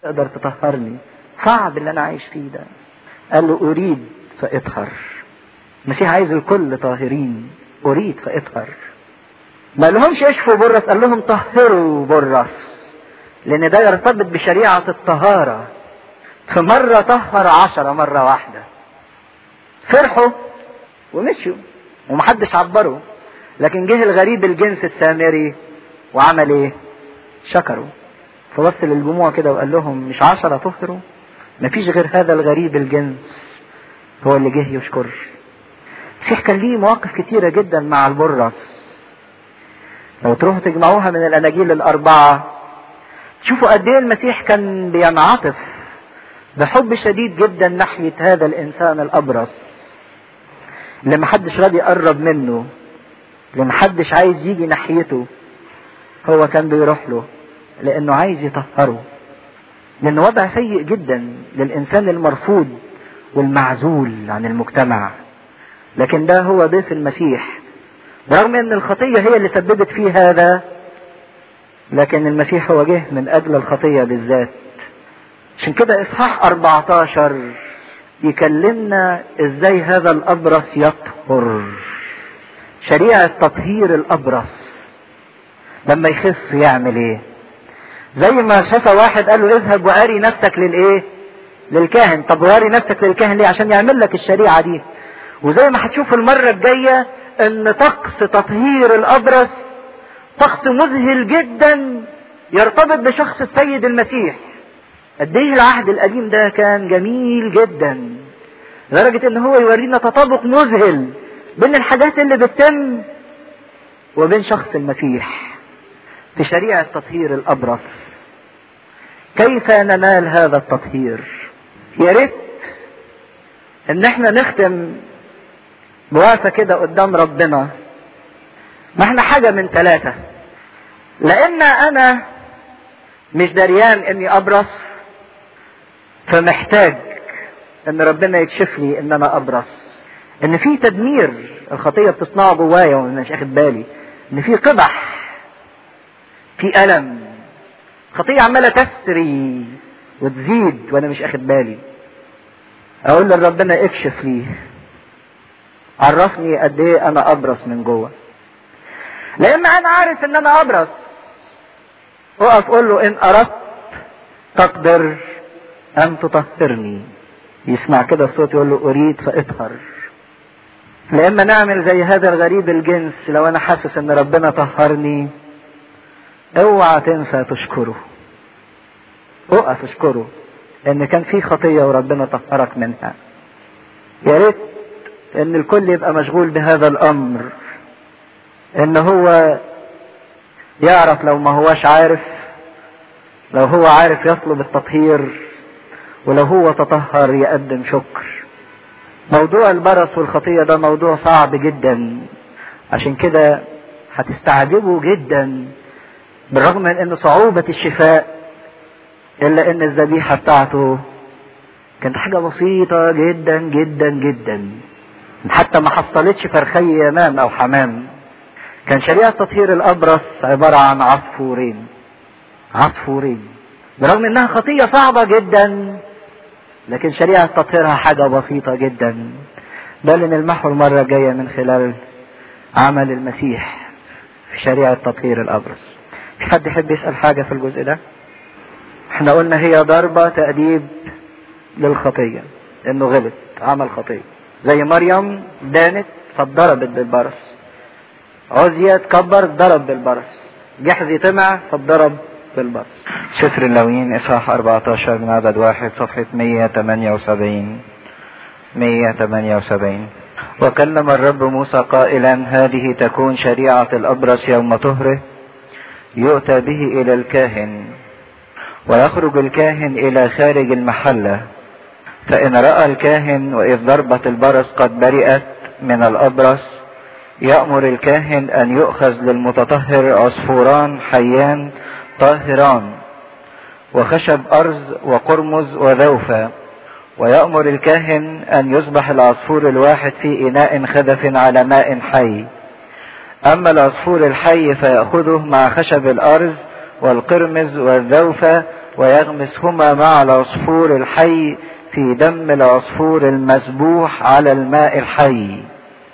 تقدر تطهرني صعب اللي انا عايش فيه ده قال له اريد فاطهر المسيح عايز الكل طاهرين اريد فاطهر ما لهمش اشفوا برص قال لهم طهروا برص لان ده يرتبط بشريعة الطهارة فمرة طهر عشرة مرة واحدة فرحوا ومشوا ومحدش عبره لكن جه الغريب الجنس السامري وعمل ايه شكروا فبص للجموع كده وقال لهم مش عشرة طهروا مفيش غير هذا الغريب الجنس هو اللي جه يشكر المسيح كان ليه مواقف كتيرة جدا مع البرص لو تروحوا تجمعوها من الاناجيل الاربعة تشوفوا قد ايه المسيح كان بينعطف بحب شديد جدا ناحية هذا الانسان الابرص اللي محدش راضي يقرب منه اللي محدش عايز يجي ناحيته هو كان بيروح له لانه عايز يطهره لان وضع سيء جدا للانسان المرفوض والمعزول عن المجتمع لكن ده هو ضيف المسيح برغم ان الخطيه هي اللي سببت فيه هذا لكن المسيح هو جه من اجل الخطيه بالذات عشان كده اصحاح 14 يكلمنا ازاي هذا الابرص يطهر شريعه تطهير الابرص لما يخف يعمل ايه زي ما شاف واحد قال له اذهب واري نفسك للايه للكاهن طب واري نفسك للكاهن ليه عشان يعمل لك الشريعه دي وزي ما هتشوف المره الجايه ان طقس تطهير الابرص طقس مذهل جدا يرتبط بشخص السيد المسيح قد ايه العهد القديم ده كان جميل جدا لدرجة ان هو يورينا تطابق مذهل بين الحاجات اللي بتتم وبين شخص المسيح في شريعة تطهير الابرص كيف ننال هذا التطهير يا ريت ان احنا نختم بوقفه كده قدام ربنا ما احنا حاجه من ثلاثه لان انا مش دريان اني ابرص فمحتاج ان ربنا يكشف لي ان انا ابرص ان في تدمير الخطيه بتصنعه جوايا وانا مش اخد بالي ان في قبح في الم خطيه عماله تسري وتزيد وانا مش اخد بالي اقول لربنا اكشف لي عرفني قد ايه انا ابرص من جوه لان انا عارف ان انا ابرص اقف قول له ان اردت تقدر ان تطهرني يسمع كده الصوت يقول له اريد فاطهر لما نعمل زي هذا الغريب الجنس لو انا حاسس ان ربنا طهرني اوعى تنسى تشكره اقف اشكره ان كان في خطية وربنا طهرك منها يا ريت ان الكل يبقى مشغول بهذا الامر ان هو يعرف لو ما هوش عارف لو هو عارف يطلب التطهير ولو هو تطهر يقدم شكر موضوع البرص والخطية ده موضوع صعب جدا عشان كده هتستعجبوا جدا بالرغم من ان صعوبة الشفاء الا ان الذبيحة بتاعته كانت حاجة بسيطة جدا جدا جدا حتى ما حصلتش فرخي يمام او حمام كان شريعة تطهير الابرص عبارة عن عصفورين عصفورين برغم انها خطية صعبة جدا لكن شريعة تطهيرها حاجة بسيطة جدا ده اللي نلمحه المرة الجاية من خلال عمل المسيح في شريعة تطهير الأبرص في حد يحب يسأل حاجة في الجزء ده احنا قلنا هي ضربة تأديب للخطية انه غلط عمل خطية زي مريم دانت فاتضربت بالبرص عزية تكبر ضرب بالبرص جحزي طمع فاتضرب بالبرص سفر اللاويين اصحاح 14 من عدد واحد صفحة 178 178 وكلم الرب موسى قائلا هذه تكون شريعة الأبرص يوم طهره يؤتى به إلى الكاهن ويخرج الكاهن إلى خارج المحلة فإن رأى الكاهن وإذ ضربة البرص قد برئت من الأبرص يأمر الكاهن أن يؤخذ للمتطهر عصفوران حيان طاهران وخشب أرز وقرمز وذوفة ويأمر الكاهن أن يصبح العصفور الواحد في إناء خدف على ماء حي أما العصفور الحي فيأخذه مع خشب الأرز والقرمز والذوفة ويغمسهما مع العصفور الحي في دم العصفور المذبوح على الماء الحي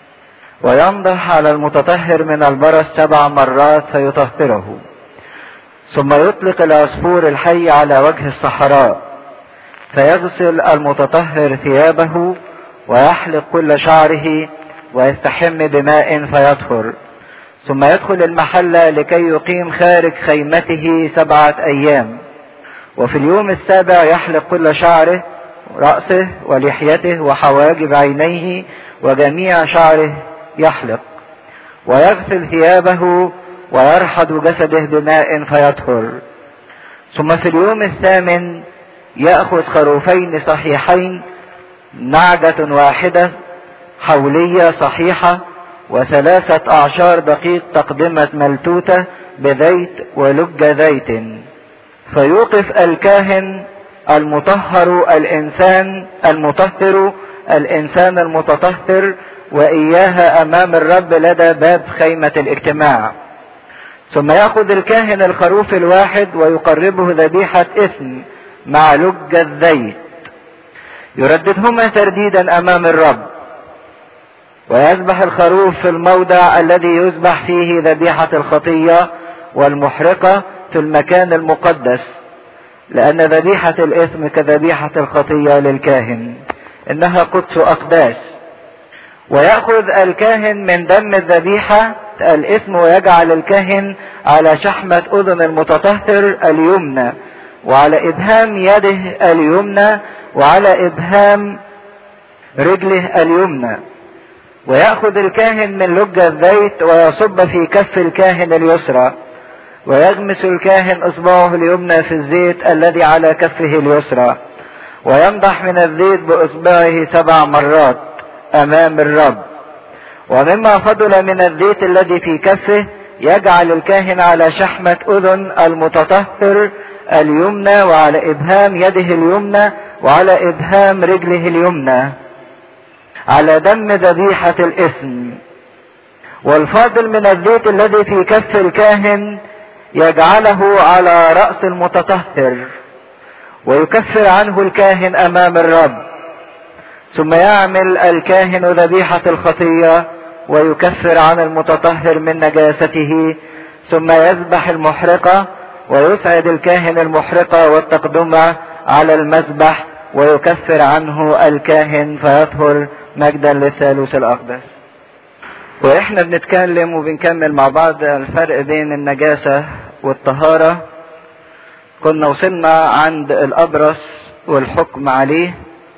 وينضح على المتطهر من البرص سبع مرات فيطهره ثم يطلق العصفور الحي على وجه الصحراء فيغسل المتطهر ثيابه ويحلق كل شعره ويستحم بماء فيطهر ثم يدخل المحل لكي يقيم خارج خيمته سبعة أيام وفي اليوم السابع يحلق كل شعره رأسه ولحيته وحواجب عينيه وجميع شعره يحلق ويغسل ثيابه ويرحض جسده بماء فيطهر ثم في اليوم الثامن يأخذ خروفين صحيحين نعجة واحدة حولية صحيحة وثلاثة أعشار دقيق تقدمة ملتوتة بزيت ولج زيت فيوقف الكاهن المطهر الإنسان المطهر الإنسان المتطهر وإياها أمام الرب لدى باب خيمة الاجتماع ثم يأخذ الكاهن الخروف الواحد ويقربه ذبيحة إثم مع لج الزيت يرددهما ترديدا أمام الرب ويذبح الخروف في الموضع الذي يذبح فيه ذبيحة الخطية والمحرقة في المكان المقدس لأن ذبيحة الإثم كذبيحة الخطية للكاهن إنها قدس أقداس ويأخذ الكاهن من دم الذبيحة الإثم ويجعل الكاهن على شحمة أذن المتطهر اليمنى وعلى إبهام يده اليمنى وعلى إبهام رجله اليمنى ويأخذ الكاهن من لج الزيت ويصب في كف الكاهن اليسرى ويغمس الكاهن اصبعه اليمنى في الزيت الذي على كفه اليسرى وينضح من الزيت باصبعه سبع مرات امام الرب ومما فضل من الزيت الذي في كفه يجعل الكاهن على شحمة اذن المتطهر اليمنى وعلى ابهام يده اليمنى وعلى ابهام رجله اليمنى على دم ذبيحة الاثم والفاضل من الزيت الذي في كف الكاهن يجعله على رأس المتطهر ويكفر عنه الكاهن امام الرب ثم يعمل الكاهن ذبيحة الخطية ويكفر عن المتطهر من نجاسته ثم يذبح المحرقة ويسعد الكاهن المحرقة والتقدمة على المذبح ويكفر عنه الكاهن فيطهر مجدا للثالوث الأقدس واحنا بنتكلم وبنكمل مع بعض الفرق بين النجاسة والطهارة كنا وصلنا عند الأبرص والحكم عليه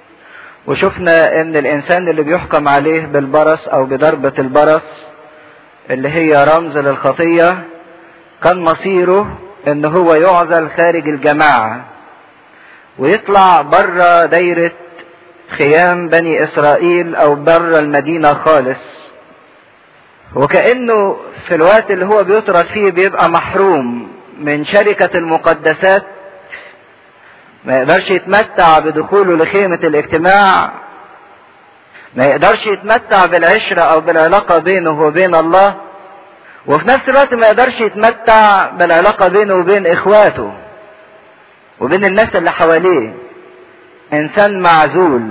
وشفنا ان الانسان اللي بيحكم عليه بالبرص او بضربة البرص اللي هي رمز للخطية كان مصيره ان هو يعزل خارج الجماعة ويطلع بره دايرة خيام بني اسرائيل او بره المدينة خالص وكأنه في الوقت اللي هو بيطرد فيه بيبقى محروم من شركة المقدسات ما يقدرش يتمتع بدخوله لخيمة الاجتماع ما يقدرش يتمتع بالعشرة او بالعلاقة بينه وبين الله وفي نفس الوقت ما يقدرش يتمتع بالعلاقة بينه وبين اخواته وبين الناس اللي حواليه انسان معزول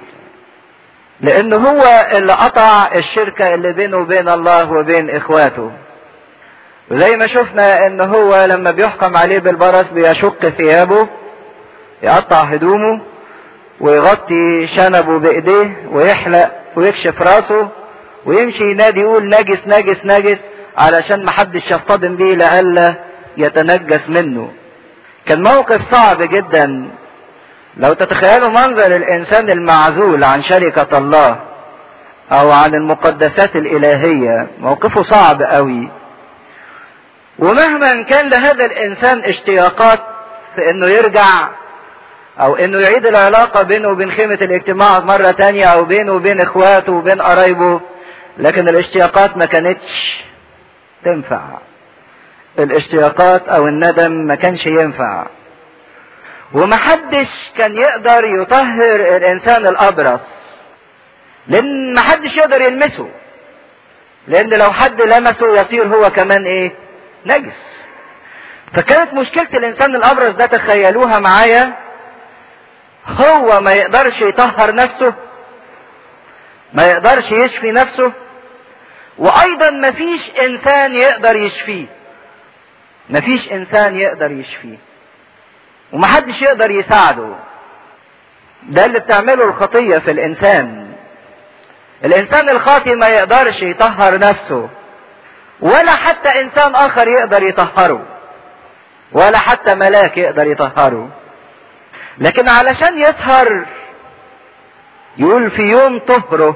لانه هو اللي قطع الشركة اللي بينه وبين الله وبين اخواته وزي ما شفنا ان هو لما بيحكم عليه بالبرص بيشق ثيابه يقطع هدومه ويغطي شنبه بايديه ويحلق ويكشف راسه ويمشي ينادي يقول نجس نجس نجس علشان محدش يصطدم بيه لئلا يتنجس منه كان موقف صعب جدا لو تتخيلوا منظر الانسان المعزول عن شركة الله او عن المقدسات الالهية موقفه صعب قوي ومهما كان لهذا الانسان اشتياقات في انه يرجع او انه يعيد العلاقة بينه وبين خيمة الاجتماع مرة تانية او بينه وبين اخواته وبين قرايبه لكن الاشتياقات ما كانتش تنفع الاشتياقات او الندم ما كانش ينفع ومحدش كان يقدر يطهر الانسان الابرص لان محدش يقدر يلمسه لان لو حد لمسه يصير هو كمان ايه نجس فكانت مشكلة الانسان الابرص ده تخيلوها معايا هو ما يقدرش يطهر نفسه ما يقدرش يشفي نفسه وايضا ما فيش انسان يقدر يشفيه ما فيش انسان يقدر يشفيه ومحدش يقدر يساعده ده اللي بتعمله الخطية في الانسان الانسان الخاطي ما يقدرش يطهر نفسه ولا حتى انسان اخر يقدر يطهره ولا حتى ملاك يقدر يطهره لكن علشان يطهر يقول في يوم طهره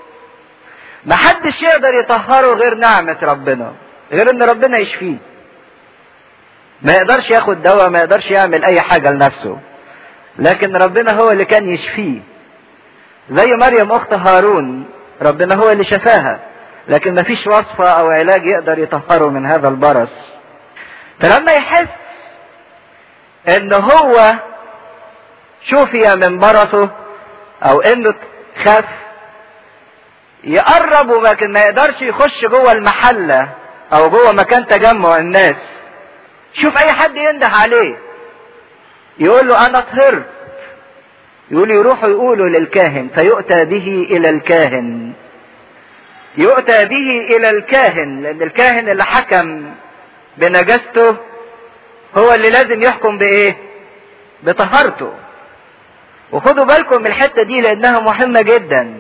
محدش يقدر يطهره غير نعمة ربنا غير ان ربنا يشفيه ما يقدرش ياخد دواء ما يقدرش يعمل اي حاجة لنفسه لكن ربنا هو اللي كان يشفيه زي مريم اخت هارون ربنا هو اللي شفاها لكن ما فيش وصفة او علاج يقدر يطهره من هذا البرص فلما يحس ان هو شفي من برصه او انه خف يقرب ولكن ما يقدرش يخش جوه المحلة او جوه مكان تجمع الناس شوف اي حد ينده عليه يقول له انا طهرت يقول يروحوا يقولوا للكاهن فيؤتى به الى الكاهن يؤتى به الى الكاهن لان الكاهن اللي حكم بنجاسته هو اللي لازم يحكم بايه بطهارته وخدوا بالكم من الحتة دي لانها مهمة جدا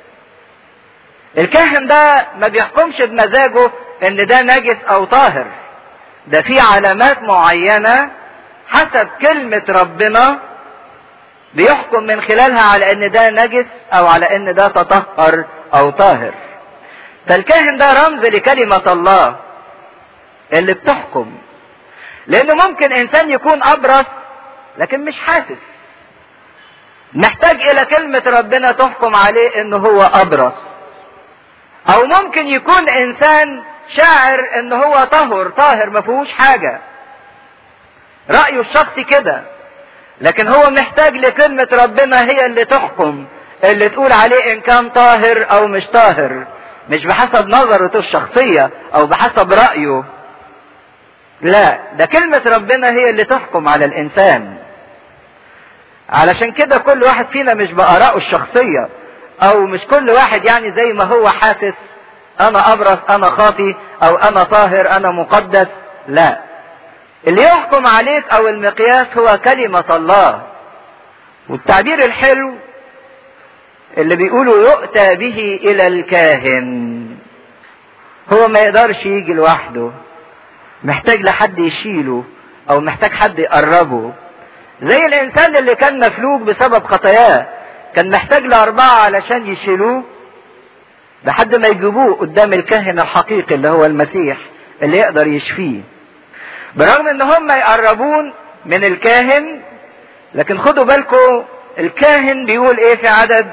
الكاهن ده ما بيحكمش بمزاجه ان ده نجس او طاهر ده في علامات معينة حسب كلمة ربنا بيحكم من خلالها على ان ده نجس او على ان ده تطهر او طاهر فالكاهن ده رمز لكلمة الله اللي بتحكم لانه ممكن انسان يكون ابرص لكن مش حاسس محتاج الى كلمة ربنا تحكم عليه انه هو ابرص او ممكن يكون انسان شاعر ان هو طهر طاهر ما فيهوش حاجة رأيه الشخصي كده لكن هو محتاج لكلمة ربنا هي اللي تحكم اللي تقول عليه ان كان طاهر او مش طاهر مش بحسب نظرته الشخصية او بحسب رأيه لا ده كلمة ربنا هي اللي تحكم على الانسان علشان كده كل واحد فينا مش بآرائه الشخصية او مش كل واحد يعني زي ما هو حاسس انا ابرص انا خاطي او انا طاهر انا مقدس لا اللي يحكم عليك او المقياس هو كلمة الله والتعبير الحلو اللي بيقولوا يؤتى به الى الكاهن هو ما يقدرش يجي لوحده محتاج لحد يشيله او محتاج حد يقربه زي الانسان اللي كان مفلوج بسبب خطاياه كان محتاج لاربعة علشان يشيلوه لحد ما يجيبوه قدام الكاهن الحقيقي اللي هو المسيح اللي يقدر يشفيه برغم ان هم يقربون من الكاهن لكن خدوا بالكم الكاهن بيقول ايه في عدد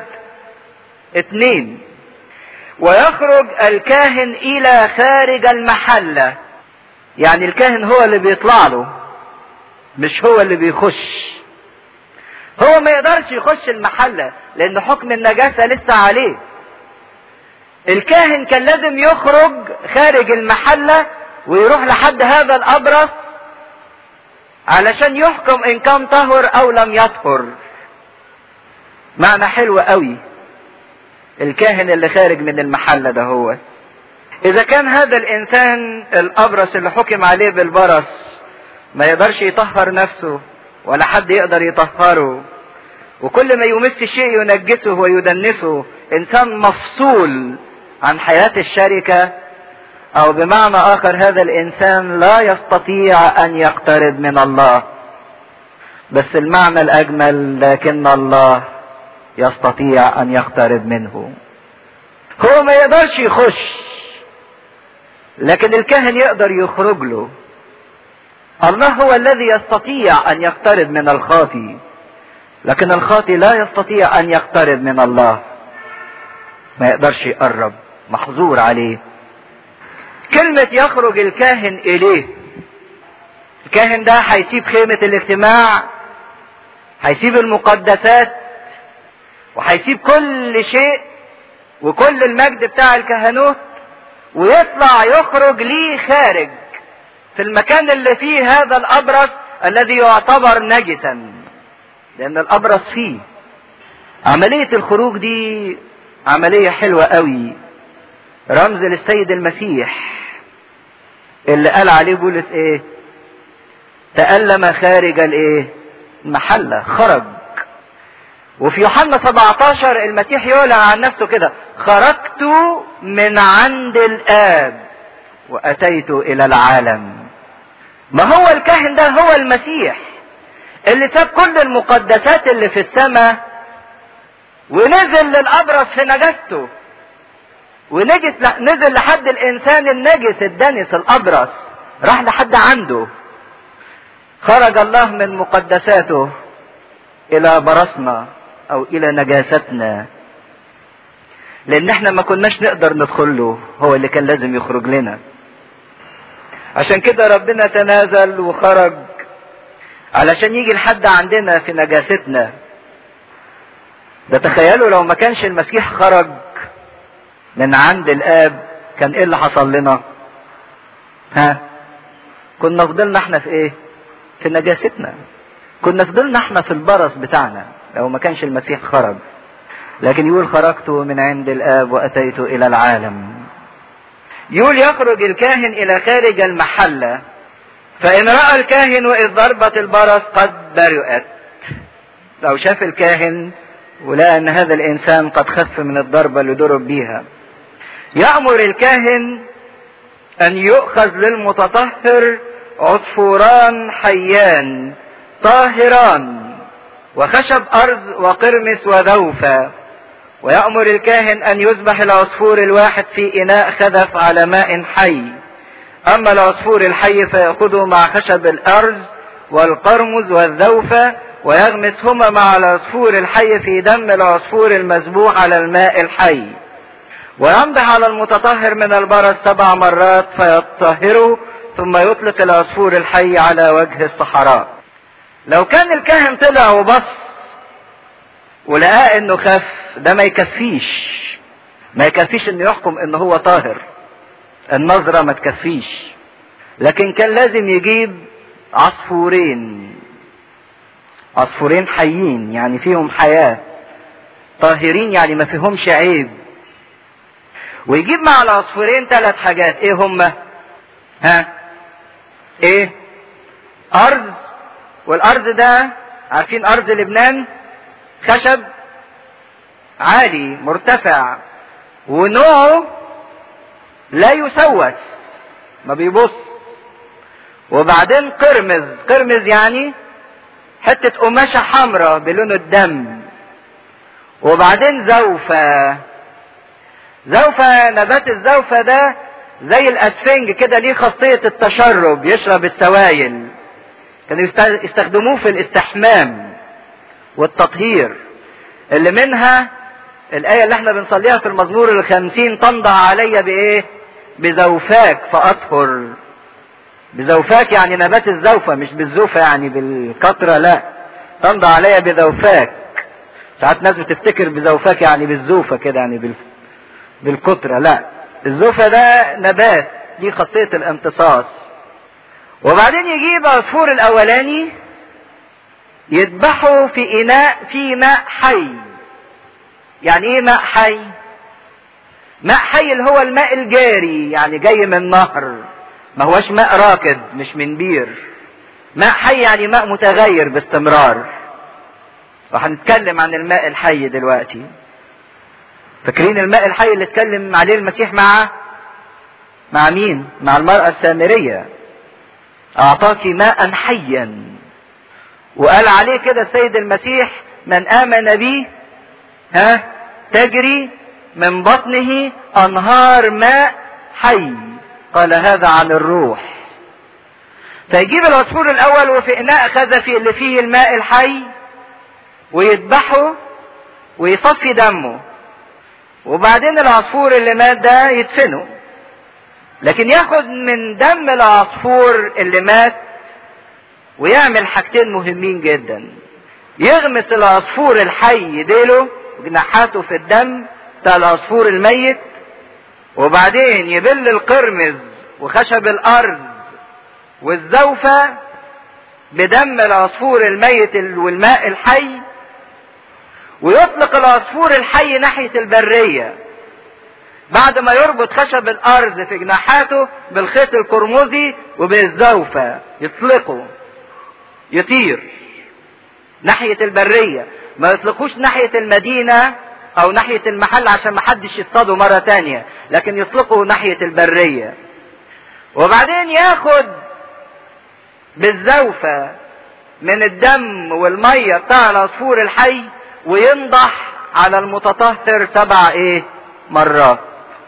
اتنين ويخرج الكاهن الى خارج المحلة يعني الكاهن هو اللي بيطلع له مش هو اللي بيخش هو ما يقدرش يخش المحلة لان حكم النجاسة لسه عليه الكاهن كان لازم يخرج خارج المحلة ويروح لحد هذا الابرص علشان يحكم ان كان طهر او لم يطهر معنى حلو قوي الكاهن اللي خارج من المحلة ده هو اذا كان هذا الانسان الابرص اللي حكم عليه بالبرص ما يقدرش يطهر نفسه ولا حد يقدر يطهره وكل ما يمس شيء ينجسه ويدنسه انسان مفصول عن حياة الشركة او بمعنى اخر هذا الانسان لا يستطيع ان يقترب من الله بس المعنى الاجمل لكن الله يستطيع ان يقترب منه هو ما يقدرش يخش لكن الكاهن يقدر يخرج له الله هو الذي يستطيع ان يقترب من الخاطي لكن الخاطي لا يستطيع ان يقترب من الله ما يقدرش يقرب محظور عليه كلمة يخرج الكاهن إليه الكاهن ده هيسيب خيمة الاجتماع هيسيب المقدسات وهيسيب كل شيء وكل المجد بتاع الكهنوت ويطلع يخرج ليه خارج في المكان اللي فيه هذا الابرص الذي يعتبر نجسا لان الابرص فيه عملية الخروج دي عملية حلوة قوي رمز للسيد المسيح اللي قال عليه بولس ايه تألم خارج الايه المحلة خرج وفي يوحنا 17 المسيح يعلن عن نفسه كده خرجت من عند الآب وأتيت إلى العالم ما هو الكاهن ده هو المسيح اللي ساب كل المقدسات اللي في السماء ونزل للأبرص في نجاسته ونجس نزل لحد الإنسان النجس الدنس الأبرص راح لحد عنده خرج الله من مقدساته إلى برصنا او الى نجاستنا لان احنا ما كناش نقدر ندخل له هو اللي كان لازم يخرج لنا عشان كده ربنا تنازل وخرج علشان يجي لحد عندنا في نجاستنا ده تخيلوا لو ما كانش المسيح خرج من عند الاب كان ايه اللي حصل لنا ها كنا فضلنا احنا في ايه في نجاستنا كنا فضلنا احنا في البرص بتاعنا لو ما كانش المسيح خرج لكن يقول خرجت من عند الآب وأتيت إلى العالم يقول يخرج الكاهن إلى خارج المحلة فإن رأى الكاهن وإذ ضربت البرص قد برئت لو شاف الكاهن ولقى أن هذا الإنسان قد خف من الضربة اللي ضرب بيها يأمر الكاهن أن يؤخذ للمتطهر عصفوران حيان طاهران وخشب أرز وقرمس وذوفة ويأمر الكاهن أن يذبح العصفور الواحد في إناء خذف على ماء حي أما العصفور الحي فيأخذه مع خشب الأرز والقرمز والذوفة ويغمسهما مع العصفور الحي في دم العصفور المذبوح على الماء الحي ويمضح على المتطهر من البرص سبع مرات فيطهره ثم يطلق العصفور الحي على وجه الصحراء لو كان الكاهن طلع وبص ولقاه انه خف ده ما يكفيش ما يكفيش انه يحكم ان هو طاهر النظرة ما تكفيش لكن كان لازم يجيب عصفورين عصفورين حيين يعني فيهم حياة طاهرين يعني ما فيهمش عيب ويجيب مع العصفورين ثلاث حاجات ايه هما ها ايه ارض والارض ده عارفين ارض لبنان خشب عالي مرتفع ونوعه لا يسوس ما بيبص وبعدين قرمز قرمز يعني حتة قماشة حمراء بلون الدم وبعدين زوفة زوفة نبات الزوفة ده زي الاسفنج كده ليه خاصية التشرب يشرب السوائل كانوا يستخدموه في الاستحمام والتطهير اللي منها الآية اللي احنا بنصليها في المزمور الخمسين تنضع علي بإيه؟ بزوفاك فأطهر بزوفاك يعني نبات الزوفة مش بالزوفة يعني بالكترة لا تنضع علي بزوفاك ساعات ناس بتفتكر بزوفاك يعني بالزوفة كده يعني بال... بالكترة لا الزوفة ده نبات دي خاصية الامتصاص وبعدين يجيب عصفور الاولاني يذبحه في اناء في ماء حي يعني ايه ماء حي ماء حي اللي هو الماء الجاري يعني جاي من نهر ما هوش ماء راكد مش من بير ماء حي يعني ماء متغير باستمرار وهنتكلم عن الماء الحي دلوقتي فاكرين الماء الحي اللي اتكلم عليه المسيح مع مع مين مع المرأة السامرية اعطاك ماء حيا وقال عليه كده السيد المسيح من امن بي ها تجري من بطنه انهار ماء حي قال هذا عن الروح فيجيب العصفور الاول وفي اناء خزفي اللي فيه الماء الحي ويذبحه ويصفي دمه وبعدين العصفور اللي مات ده يدفنه لكن ياخد من دم العصفور اللي مات ويعمل حاجتين مهمين جدا يغمس العصفور الحي ديله جناحاته في الدم بتاع العصفور الميت وبعدين يبل القرمز وخشب الارض والزوفة بدم العصفور الميت والماء الحي ويطلق العصفور الحي ناحية البرية بعد ما يربط خشب الارض في جناحاته بالخيط القرمزي وبالزوفة يطلقه يطير ناحية البرية ما يطلقوش ناحية المدينة او ناحية المحل عشان محدش يصطاده مرة تانية لكن يطلقه ناحية البرية وبعدين ياخد بالزوفة من الدم والمية بتاع العصفور الحي وينضح على المتطهر سبع ايه مرات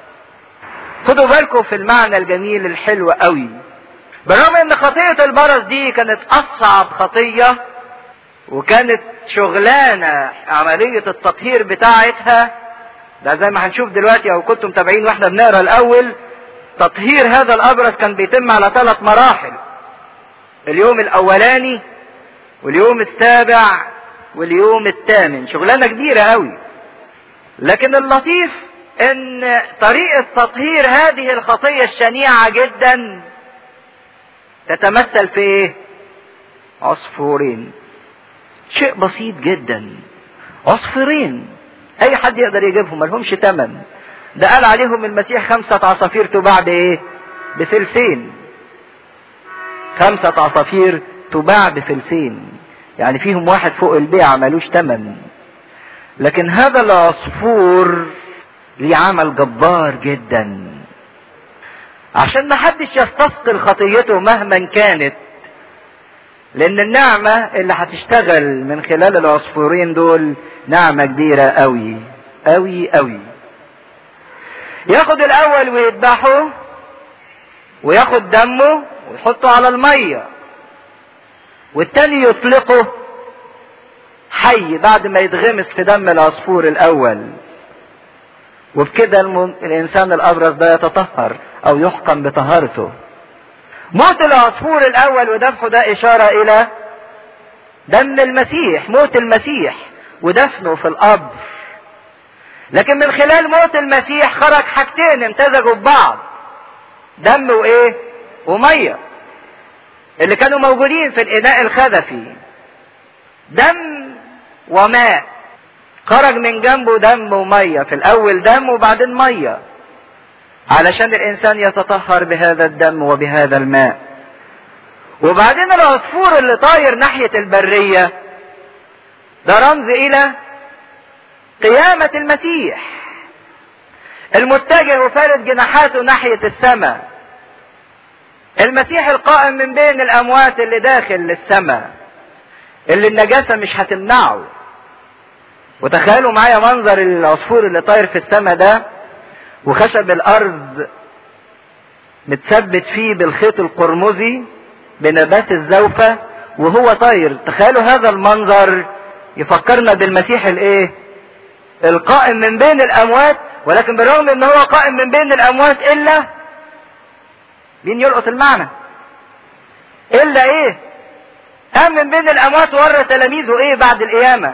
خدوا بالكم في المعنى الجميل الحلو قوي بالرغم ان خطية البرص دي كانت اصعب خطية وكانت شغلانة عملية التطهير بتاعتها ده زي ما هنشوف دلوقتي او كنتم متابعين واحنا بنقرا الاول تطهير هذا الابرص كان بيتم على ثلاث مراحل اليوم الاولاني واليوم السابع واليوم الثامن شغلانه كبيره قوي لكن اللطيف ان طريقه تطهير هذه الخطيه الشنيعه جدا تتمثل في ايه عصفورين شيء بسيط جدا عصفورين اي حد يقدر يجيبهم ملهمش تمن ده قال عليهم المسيح خمسة عصافير تباع بايه بفلسين خمسة عصافير تباع بفلسين يعني فيهم واحد فوق البيع ملوش تمن لكن هذا العصفور ليه عمل جبار جدا عشان ما حدش يستثقل خطيته مهما كانت لان النعمة اللي هتشتغل من خلال العصفورين دول نعمة كبيرة قوي قوي قوي ياخد الاول ويذبحه وياخد دمه ويحطه على المية والتاني يطلقه حي بعد ما يتغمس في دم العصفور الاول وبكده الم... الانسان الابرص ده يتطهر او يحكم بطهارته موت العصفور الاول وذبحه ده اشارة الى دم المسيح موت المسيح ودفنه في القبر لكن من خلال موت المسيح خرج حاجتين امتزجوا ببعض دم وايه وميه اللي كانوا موجودين في الاناء الخزفي دم وماء خرج من جنبه دم وميه في الاول دم وبعدين ميه علشان الانسان يتطهر بهذا الدم وبهذا الماء وبعدين العصفور اللي طاير ناحيه البريه ده رمز الى قيامة المسيح المتجه وفارد جناحاته ناحية السماء المسيح القائم من بين الأموات اللي داخل للسماء اللي النجاسة مش هتمنعه وتخيلوا معايا منظر العصفور اللي طاير في السماء ده وخشب الأرض متثبت فيه بالخيط القرمزي بنبات الزوفة وهو طاير تخيلوا هذا المنظر يفكرنا بالمسيح الايه القائم من بين الاموات ولكن بالرغم ان هو قائم من بين الاموات الا مين يلقط المعنى الا ايه قام من بين الاموات ورى تلاميذه ايه بعد القيامة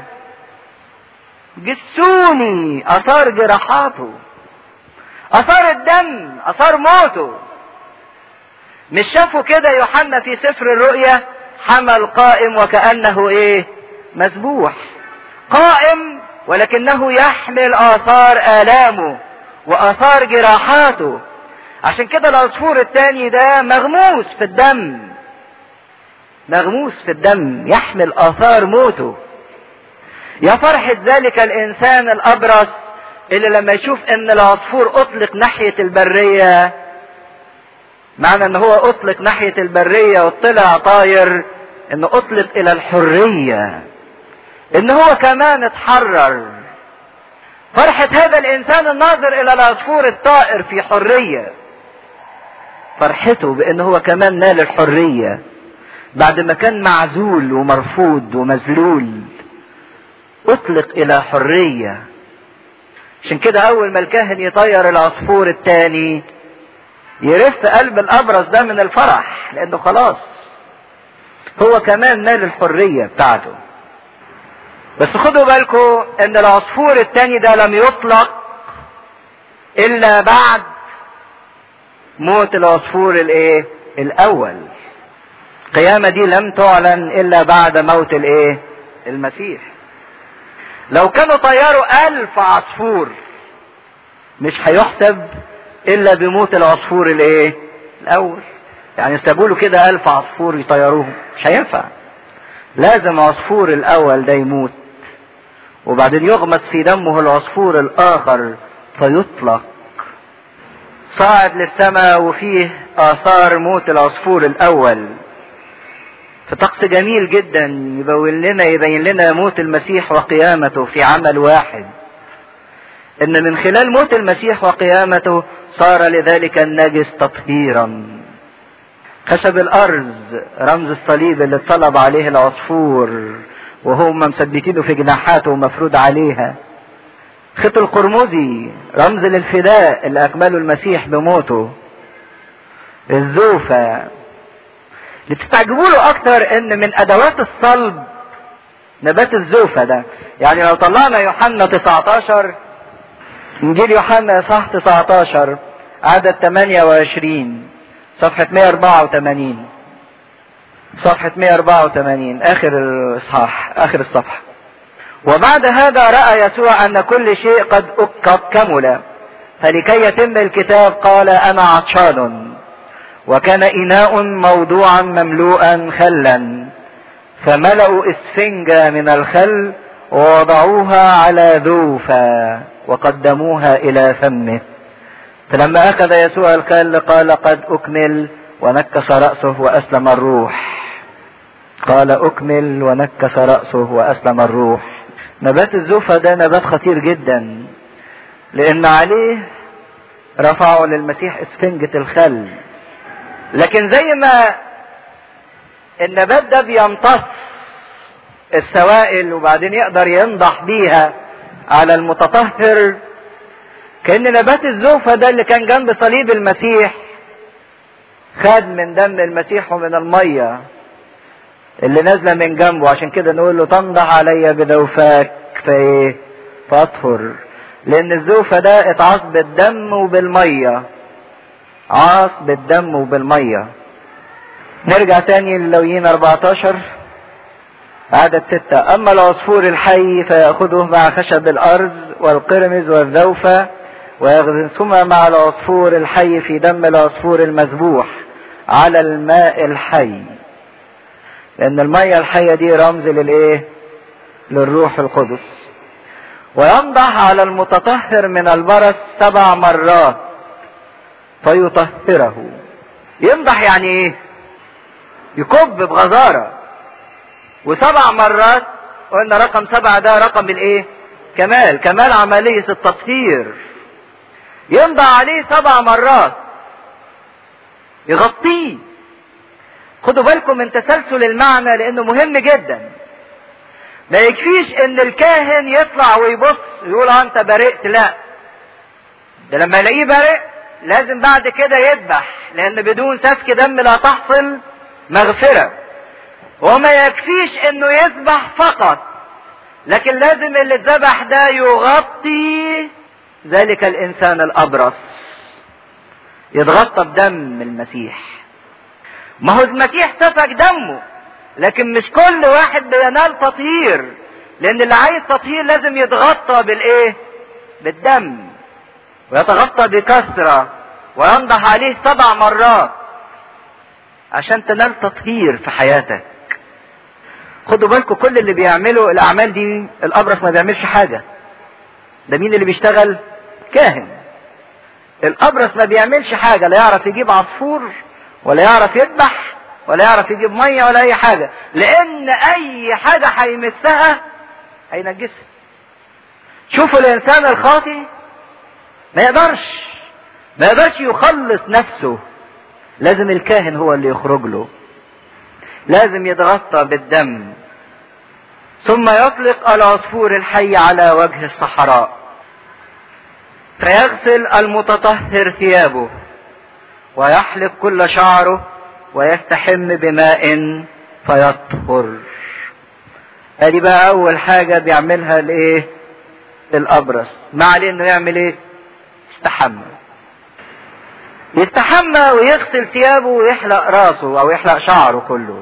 جسوني اثار جراحاته اثار الدم اثار موته مش شافوا كده يوحنا في سفر الرؤيا حمل قائم وكأنه ايه مذبوح قائم ولكنه يحمل آثار آلامه وآثار جراحاته عشان كده العصفور التاني ده مغموس في الدم مغموس في الدم يحمل آثار موته يا فرحة ذلك الإنسان الأبرص اللي لما يشوف إن العصفور أطلق ناحية البرية معنى إن هو أطلق ناحية البرية وطلع طاير إنه أطلق إلى الحرية ان هو كمان اتحرر فرحة هذا الانسان الناظر الى العصفور الطائر في حرية فرحته بان هو كمان نال الحرية بعد ما كان معزول ومرفوض ومذلول اطلق الى حرية عشان كده اول ما الكاهن يطير العصفور التاني يرف قلب الابرص ده من الفرح لانه خلاص هو كمان نال الحرية بتاعته بس خدوا بالكم ان العصفور التاني ده لم يطلق الا بعد موت العصفور الايه الاول القيامة دي لم تعلن الا بعد موت الايه المسيح لو كانوا طيروا الف عصفور مش هيحسب الا بموت العصفور الايه الاول يعني سابوا له كده الف عصفور يطيروه مش هينفع لازم عصفور الاول ده يموت وبعدين يغمس في دمه العصفور الاخر فيطلق صاعد للسماء وفيه اثار موت العصفور الاول في طقس جميل جدا يبين لنا يبين لنا موت المسيح وقيامته في عمل واحد ان من خلال موت المسيح وقيامته صار لذلك النجس تطهيرا خشب الارز رمز الصليب اللي اتصلب عليه العصفور وهم مثبتينه في جناحاته ومفروض عليها خط القرمزي رمز للفداء اللي اكمله المسيح بموته الزوفة اللي تستعجبوا له اكتر ان من ادوات الصلب نبات الزوفة ده يعني لو طلعنا يوحنا 19 انجيل يوحنا صح 19 عدد 28 صفحة 184 صفحة 184 اخر الاصحاح اخر الصفحة وبعد هذا رأى يسوع ان كل شيء قد قد كمل فلكي يتم الكتاب قال انا عطشان وكان اناء موضوعا مملوءا خلا فملأوا اسفنجة من الخل ووضعوها على ذوفا وقدموها الى فمه فلما اخذ يسوع الخل قال قد اكمل ونكس رأسه واسلم الروح قال اكمل ونكس رأسه واسلم الروح نبات الزوفة ده نبات خطير جدا لان عليه رفعوا للمسيح اسفنجة الخل لكن زي ما النبات ده بيمتص السوائل وبعدين يقدر ينضح بيها على المتطهر كأن نبات الزوفة ده اللي كان جنب صليب المسيح خد من دم المسيح ومن المية اللي نازلة من جنبه عشان كده نقول له تنضح عليا بذوفاك فايه فاطهر لان الزوفة ده اتعاص بالدم وبالمية عاص بالدم وبالمية نرجع تاني للويين 14 عدد ستة أما العصفور الحي فيأخذه مع خشب الأرض والقرمز والذوفة ويغرسهما مع العصفور الحي في دم العصفور المذبوح على الماء الحي لأن المية الحية دي رمز للإيه؟ للروح القدس وينضح على المتطهر من البرص سبع مرات فيطهره ينضح يعني ايه يكب بغزارة وسبع مرات قلنا رقم سبعة ده رقم الايه كمال كمال عملية التطهير ينضح عليه سبع مرات يغطيه خدوا بالكم من تسلسل المعنى لانه مهم جدا ما يكفيش ان الكاهن يطلع ويبص ويقول انت برئت لا ده لما يلاقيه برئ لازم بعد كده يذبح لان بدون سفك دم لا تحصل مغفرة وما يكفيش انه يذبح فقط لكن لازم اللي اتذبح ده يغطي ذلك الانسان الابرص يتغطى بدم المسيح ما هو المسيح سفك دمه لكن مش كل واحد بينال تطهير لان اللي عايز تطهير لازم يتغطى بالايه بالدم ويتغطى بكثرة وينضح عليه سبع مرات عشان تنال تطهير في حياتك خدوا بالكم كل اللي بيعملوا الاعمال دي الابرص ما بيعملش حاجة ده مين اللي بيشتغل كاهن الابرص ما بيعملش حاجة لا يعرف يجيب عصفور ولا يعرف يذبح ولا يعرف يجيب مية ولا اي حاجة لان اي حاجة هيمسها هينجسها شوفوا الانسان الخاطي ما يقدرش ما يقدرش يخلص نفسه لازم الكاهن هو اللي يخرج له لازم يتغطى بالدم ثم يطلق العصفور الحي على وجه الصحراء فيغسل المتطهر ثيابه ويحلق كل شعره ويستحم بماء فيطهر ادي بقى اول حاجة بيعملها الايه الابرص ما عليه انه يعمل ايه استحمى يستحمى ويغسل ثيابه ويحلق راسه او يحلق شعره كله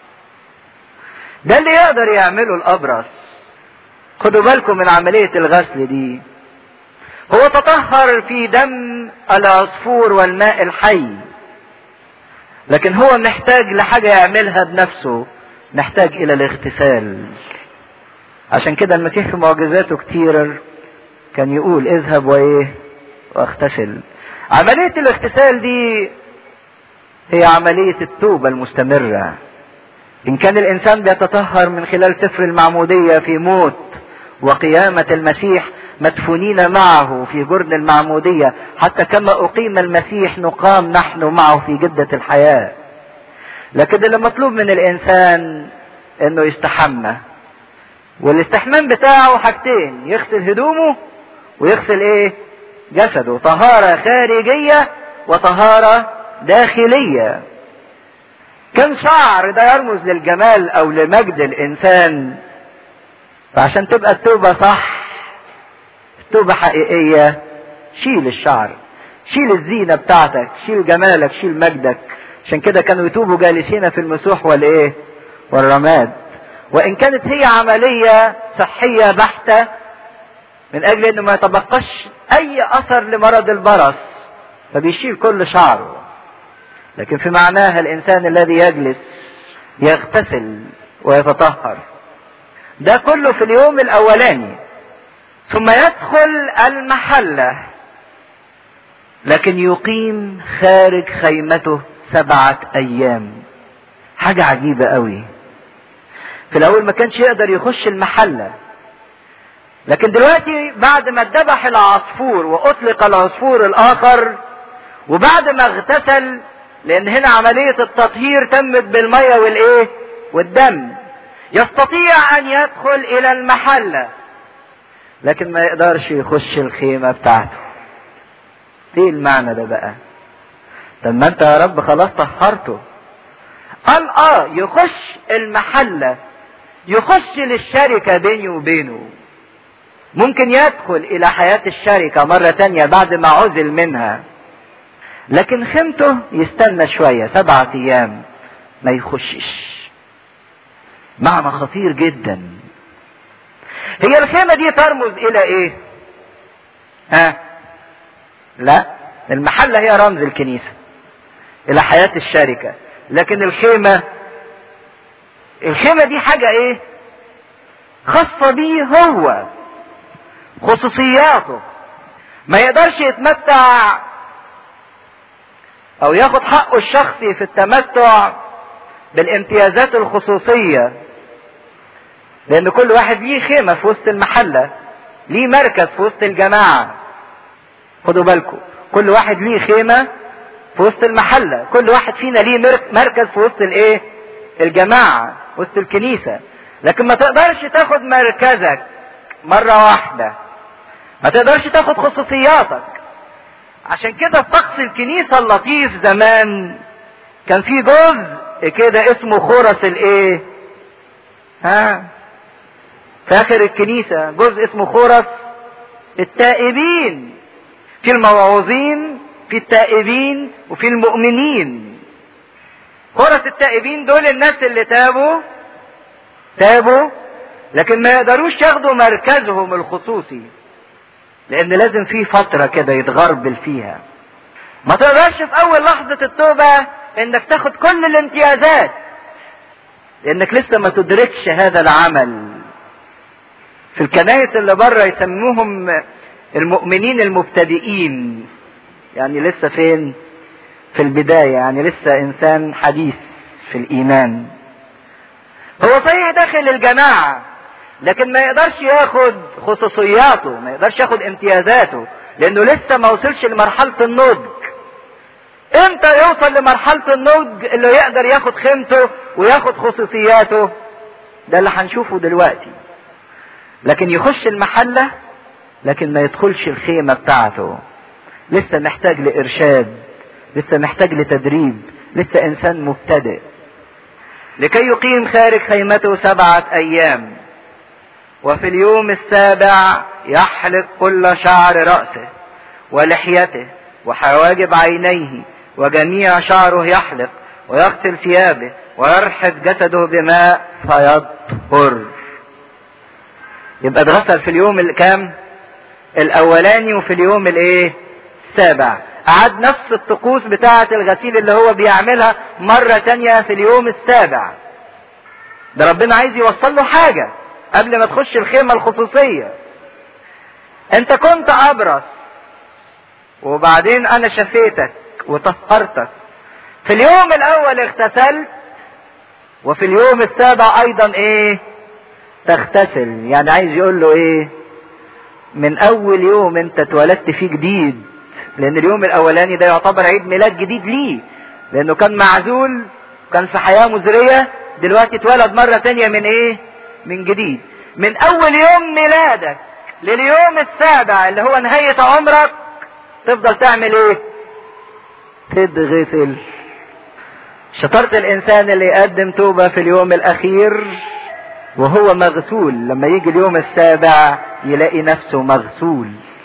ده اللي يقدر يعمله الابرص خدوا بالكم من عملية الغسل دي هو تطهر في دم العصفور والماء الحي لكن هو محتاج لحاجة يعملها بنفسه محتاج الى الاغتسال عشان كده المسيح في معجزاته كتير كان يقول اذهب وايه واغتسل عملية الاغتسال دي هي عملية التوبة المستمرة إن كان الإنسان بيتطهر من خلال سفر المعمودية في موت وقيامة المسيح مدفونين معه في جرن المعمودية حتى كما أقيم المسيح نقام نحن معه في جدة الحياة لكن اللي مطلوب من الإنسان إنه يستحمى والاستحمام بتاعه حاجتين يغسل هدومه ويغسل إيه جسده طهارة خارجية وطهارة داخلية كم شعر ده يرمز للجمال او لمجد الانسان فعشان تبقى التوبة صح التوبة حقيقية شيل الشعر شيل الزينة بتاعتك شيل جمالك شيل مجدك عشان كده كانوا يتوبوا جالسين في المسوح والايه والرماد وان كانت هي عملية صحية بحتة من اجل انه ما يتبقاش اي اثر لمرض البرص فبيشيل كل شعره لكن في معناها الانسان الذي يجلس يغتسل ويتطهر ده كله في اليوم الاولاني ثم يدخل المحله لكن يقيم خارج خيمته سبعه ايام حاجه عجيبه قوي في الاول ما كانش يقدر يخش المحله لكن دلوقتي بعد ما اتذبح العصفور واطلق العصفور الاخر وبعد ما اغتسل لان هنا عملية التطهير تمت بالمية والايه والدم يستطيع ان يدخل الى المحلة لكن ما يقدرش يخش الخيمة بتاعته ايه المعنى ده بقى طب ما انت يا رب خلاص طهرته قال اه يخش المحلة يخش للشركة بيني وبينه ممكن يدخل الى حياة الشركة مرة تانية بعد ما عزل منها لكن خيمته يستنى شوية سبعة ايام ما يخشش معنى خطير جدا هي الخيمة دي ترمز الى ايه ها لا المحلة هي رمز الكنيسة الى حياة الشركة لكن الخيمة الخيمة دي حاجة ايه خاصة بيه هو خصوصياته ما يقدرش يتمتع او ياخد حقه الشخصي في التمتع بالامتيازات الخصوصية لان كل واحد ليه خيمة في وسط المحلة ليه مركز في وسط الجماعة خدوا بالكم كل واحد ليه خيمة في وسط المحلة كل واحد فينا ليه مركز في وسط الايه الجماعة وسط الكنيسة لكن ما تقدرش تاخد مركزك مرة واحدة ما تقدرش تاخد خصوصياتك عشان كده في طقس الكنيسة اللطيف زمان كان في جزء كده اسمه خرس الايه ها في اخر الكنيسة جزء اسمه خرس التائبين في الموعوظين في التائبين وفي المؤمنين خرس التائبين دول الناس اللي تابوا تابوا لكن ما يقدروش ياخدوا مركزهم الخصوصي لان لازم في فتره كده يتغربل فيها ما تقدرش في اول لحظه التوبه انك تاخد كل الامتيازات لانك لسه ما تدركش هذا العمل في الكنائس اللي بره يسموهم المؤمنين المبتدئين يعني لسه فين في البدايه يعني لسه انسان حديث في الايمان هو صحيح داخل الجماعه لكن ما يقدرش ياخد خصوصياته ما يقدرش ياخد امتيازاته لانه لسه ما وصلش لمرحلة النضج امتى يوصل لمرحلة النضج اللي يقدر ياخد خيمته وياخد خصوصياته ده اللي هنشوفه دلوقتي لكن يخش المحلة لكن ما يدخلش الخيمة بتاعته لسه محتاج لإرشاد لسه محتاج لتدريب لسه إنسان مبتدئ لكي يقيم خارج خيمته سبعة أيام وفي اليوم السابع يحلق كل شعر رأسه ولحيته وحواجب عينيه وجميع شعره يحلق ويغسل ثيابه ويرحب جسده بماء فيطهر يبقى اتغسل في اليوم الكام الاولاني وفي اليوم الايه السابع قعد نفس الطقوس بتاعة الغسيل اللي هو بيعملها مرة تانية في اليوم السابع ده ربنا عايز يوصل له حاجة قبل ما تخش الخيمة الخصوصية انت كنت ابرص وبعدين انا شفيتك وطهرتك في اليوم الاول اغتسلت وفي اليوم السابع ايضا ايه تغتسل يعني عايز يقول له ايه من اول يوم انت اتولدت فيه جديد لان اليوم الاولاني ده يعتبر عيد ميلاد جديد ليه لانه كان معزول كان في حياة مزرية دلوقتي اتولد مرة تانية من ايه من جديد من اول يوم ميلادك لليوم السابع اللي هو نهاية عمرك تفضل تعمل ايه تتغسل شطارة الانسان اللي يقدم توبة في اليوم الاخير وهو مغسول لما يجي اليوم السابع يلاقي نفسه مغسول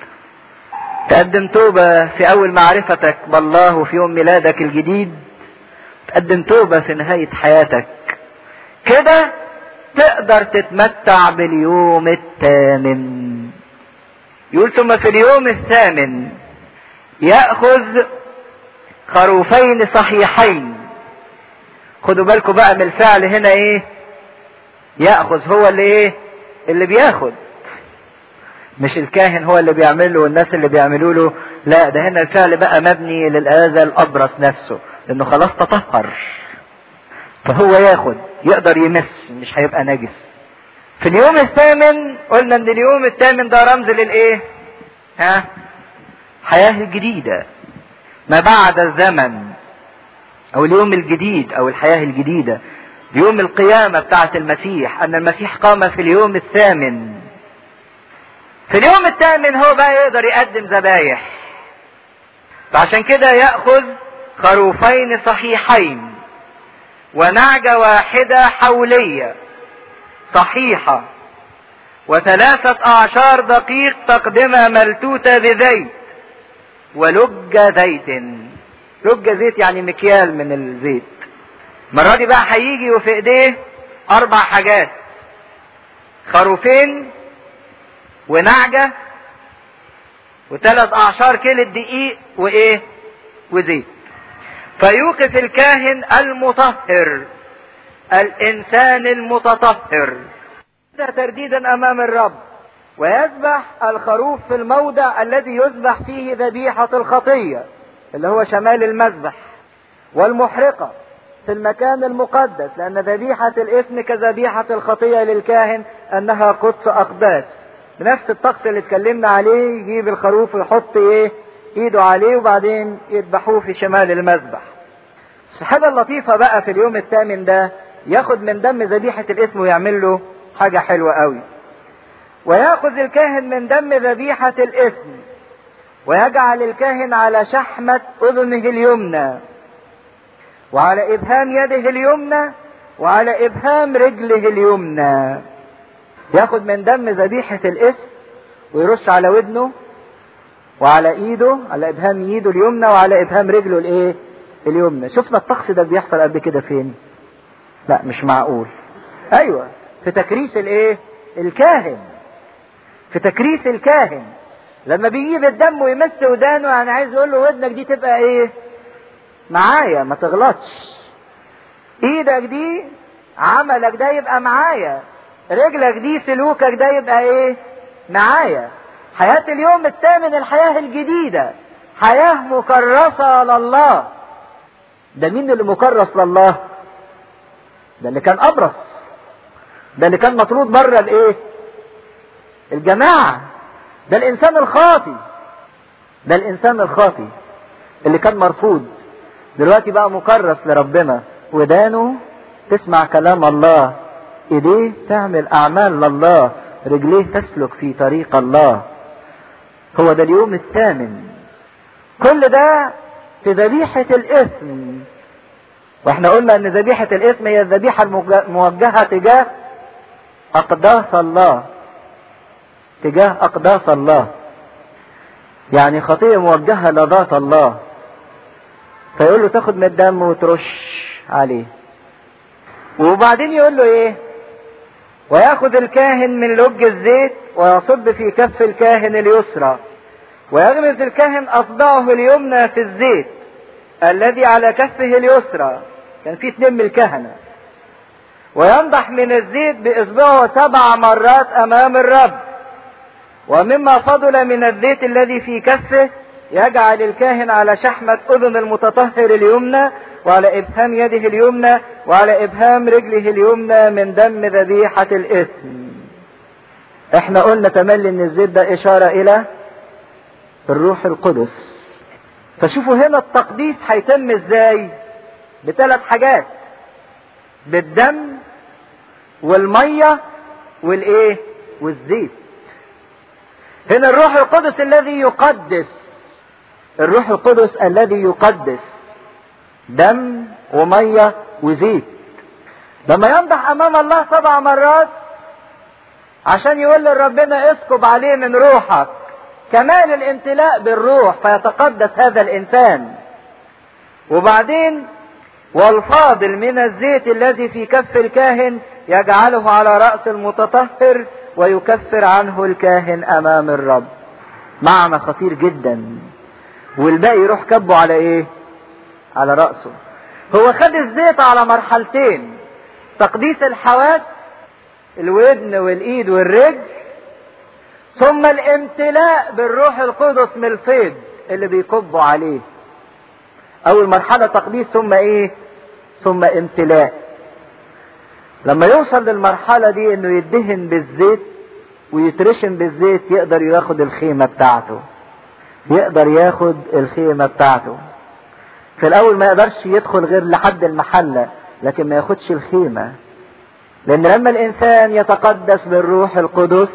تقدم توبة في أول معرفتك بالله وفي يوم ميلادك الجديد تقدم توبة في نهاية حياتك كده تقدر تتمتع باليوم الثامن يقول ثم في اليوم الثامن يأخذ خروفين صحيحين خدوا بالكم بقى من الفعل هنا ايه يأخذ هو اللي ايه اللي بياخد مش الكاهن هو اللي بيعمله والناس اللي بيعملوا له لا ده هنا الفعل بقى مبني للآذى الأبرص نفسه لأنه خلاص تطهر فهو ياخد يقدر يمس مش هيبقى نجس في اليوم الثامن قلنا ان اليوم الثامن ده رمز للايه ها حياة جديدة ما بعد الزمن او اليوم الجديد او الحياة الجديدة يوم القيامة بتاعة المسيح ان المسيح قام في اليوم الثامن في اليوم الثامن هو بقى يقدر يقدم ذبايح فعشان كده يأخذ خروفين صحيحين ونعجة واحدة حولية صحيحة وثلاثة أعشار دقيق تقدمها ملتوتة بزيت ولج زيت لج زيت يعني مكيال من الزيت المرة دي بقى هيجي وفي ايديه أربع حاجات خروفين ونعجة وثلاث أعشار كيلو دقيق وإيه؟ وزيت. فيوقف الكاهن المطهر الإنسان المتطهر ترديدا أمام الرب ويذبح الخروف في الموضع الذي يذبح فيه ذبيحة الخطية اللي هو شمال المذبح والمحرقة في المكان المقدس لأن ذبيحة الإثم كذبيحة الخطية للكاهن أنها قدس أقداس بنفس الطقس اللي اتكلمنا عليه يجيب الخروف ويحط ايه ايده عليه وبعدين يذبحوه في شمال المذبح الحاجة اللطيفة بقى في اليوم الثامن ده ياخد من دم ذبيحة الاسم ويعمل له حاجة حلوة قوي وياخذ الكاهن من دم ذبيحة الاسم ويجعل الكاهن على شحمة اذنه اليمنى وعلى ابهام يده اليمنى وعلى ابهام رجله اليمنى ياخد من دم ذبيحة الاسم ويرش على ودنه وعلى ايده على ابهام ايده اليمنى وعلى ابهام رجله الايه اليمنى شفنا الطقس ده بيحصل قبل كده فين لا مش معقول ايوه في تكريس الايه الكاهن في تكريس الكاهن لما بيجيب الدم ويمس ودانه يعني عايز يقول له ودنك دي تبقى ايه معايا ما تغلطش ايدك دي عملك ده يبقى معايا رجلك دي سلوكك ده يبقى ايه معايا حياة اليوم الثامن الحياة الجديدة حياة مكرسة لله ده مين اللي مكرس لله ده اللي كان ابرص ده اللي كان مطرود بره الايه الجماعة ده الانسان الخاطي ده الانسان الخاطي اللي كان مرفوض دلوقتي بقى مكرس لربنا ودانه تسمع كلام الله ايديه تعمل اعمال لله رجليه تسلك في طريق الله هو ده اليوم الثامن كل ده في ذبيحة الاسم واحنا قلنا ان ذبيحة الاسم هي الذبيحة الموجهة تجاه اقداس الله تجاه اقداس الله يعني خطية موجهة لذات الله فيقول له تاخد من الدم وترش عليه وبعدين يقول له ايه وياخذ الكاهن من لج الزيت ويصب في كف الكاهن اليسرى ويغمز الكاهن اصبعه اليمنى في الزيت الذي على كفه اليسرى كان في اتنين من الكهنه وينضح من الزيت باصبعه سبع مرات امام الرب ومما فضل من الزيت الذي في كفه يجعل الكاهن على شحمة أذن المتطهر اليمنى وعلى إبهام يده اليمنى وعلى إبهام رجله اليمنى من دم ذبيحة الإثم احنا قلنا تملي ان الزيت ده إشارة إلى الروح القدس فشوفوا هنا التقديس هيتم ازاي بثلاث حاجات بالدم والمية والايه والزيت هنا الروح القدس الذي يقدس الروح القدس الذي يقدس دم وميه وزيت لما ينضح امام الله سبع مرات عشان يقول لربنا اسكب عليه من روحك كمال الامتلاء بالروح فيتقدس هذا الانسان وبعدين والفاضل من الزيت الذي في كف الكاهن يجعله على راس المتطهر ويكفر عنه الكاهن امام الرب معنى خطير جدا والباقي يروح كبه على ايه على رأسه هو خد الزيت على مرحلتين تقديس الحواس الودن والايد والرجل ثم الامتلاء بالروح القدس من الفيض اللي بيكبوا عليه اول مرحلة تقديس ثم ايه ثم امتلاء لما يوصل للمرحلة دي انه يدهن بالزيت ويترشم بالزيت يقدر ياخد الخيمة بتاعته يقدر ياخد الخيمة بتاعته في الاول ما يقدرش يدخل غير لحد المحلة لكن ما ياخدش الخيمة لان لما الانسان يتقدس بالروح القدس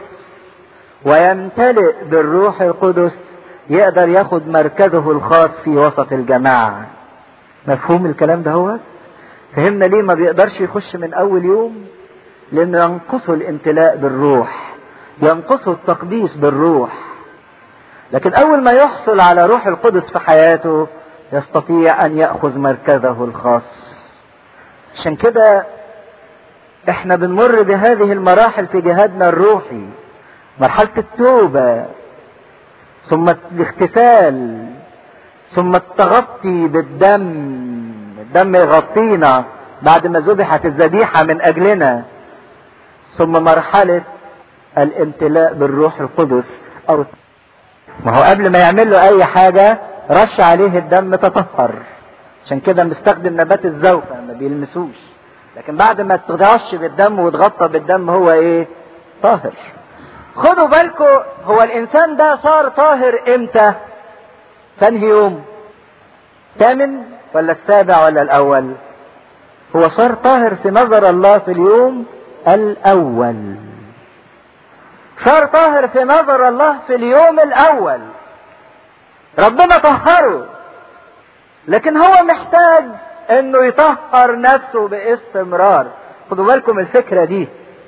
ويمتلئ بالروح القدس يقدر ياخد مركزه الخاص في وسط الجماعة مفهوم الكلام ده هو فهمنا ليه ما بيقدرش يخش من اول يوم لانه ينقصه الامتلاء بالروح ينقصه التقديس بالروح لكن اول ما يحصل على روح القدس في حياته يستطيع ان ياخذ مركزه الخاص عشان كده احنا بنمر بهذه المراحل في جهادنا الروحي مرحله التوبه ثم الاغتسال ثم التغطي بالدم الدم يغطينا بعد ما ذبحت الذبيحه من اجلنا ثم مرحله الامتلاء بالروح القدس او ما هو قبل ما يعمل له اي حاجة رش عليه الدم تطهر عشان كده مستخدم نبات الزوفة ما بيلمسوش لكن بعد ما ترش بالدم وتغطى بالدم هو ايه طاهر خدوا بالكم هو الانسان ده صار طاهر امتى ثاني يوم ثامن ولا السابع ولا الاول هو صار طاهر في نظر الله في اليوم الاول صار طاهر في نظر الله في اليوم الاول ربنا طهره لكن هو محتاج انه يطهر نفسه باستمرار خدوا بالكم الفكرة دي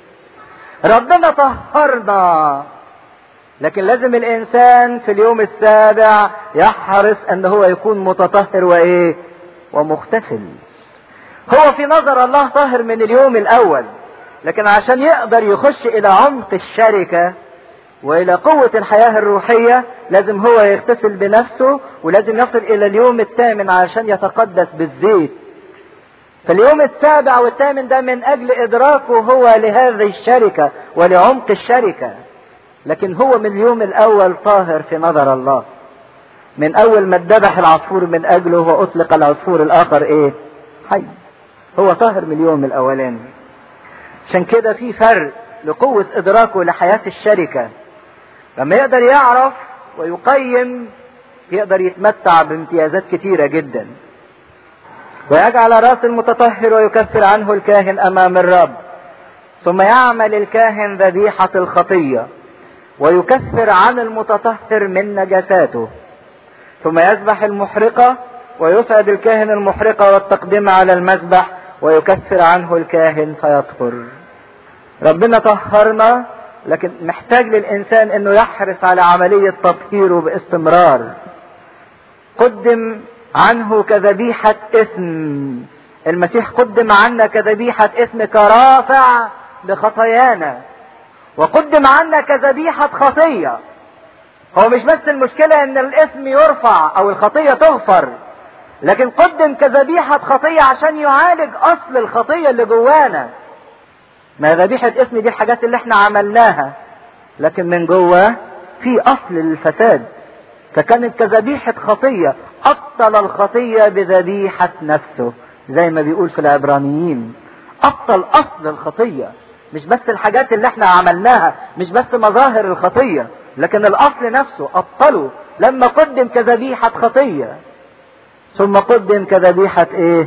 ربنا طهرنا لكن لازم الانسان في اليوم السابع يحرص ان هو يكون متطهر وايه ومغتسل هو في نظر الله طاهر من اليوم الاول لكن عشان يقدر يخش الى عمق الشركة والى قوة الحياة الروحية لازم هو يغتسل بنفسه ولازم يصل الى اليوم الثامن عشان يتقدس بالزيت فاليوم السابع والثامن ده من اجل ادراكه هو لهذه الشركة ولعمق الشركة لكن هو من اليوم الاول طاهر في نظر الله من اول ما اتذبح العصفور من اجله واطلق العصفور الاخر ايه حي هو طاهر من اليوم الاولاني عشان كده في فرق لقوة ادراكه لحياة الشركة لما يقدر يعرف ويقيم يقدر يتمتع بامتيازات كتيرة جدا ويجعل راس المتطهر ويكفر عنه الكاهن امام الرب ثم يعمل الكاهن ذبيحة الخطية ويكفر عن المتطهر من نجساته ثم يذبح المحرقة ويسعد الكاهن المحرقة والتقدمة على المذبح ويكفر عنه الكاهن فيطهر ربنا طهرنا لكن محتاج للإنسان أنه يحرص على عملية تطهيره باستمرار قدم عنه كذبيحة إثم المسيح قدم عنا كذبيحة إثم كرافع لخطايانا وقدم عنا كذبيحة خطية هو مش بس المشكلة ان الاسم يرفع او الخطية تغفر لكن قدم كذبيحة خطية عشان يعالج اصل الخطية اللي جوانا ما ذبيحة اسم دي الحاجات اللي احنا عملناها لكن من جوه في اصل للفساد فكانت كذبيحة خطية ابطل الخطية بذبيحة نفسه زي ما بيقول في العبرانيين ابطل اصل الخطية مش بس الحاجات اللي احنا عملناها مش بس مظاهر الخطية لكن الاصل نفسه ابطله لما قدم كذبيحة خطية ثم قدم كذبيحة ايه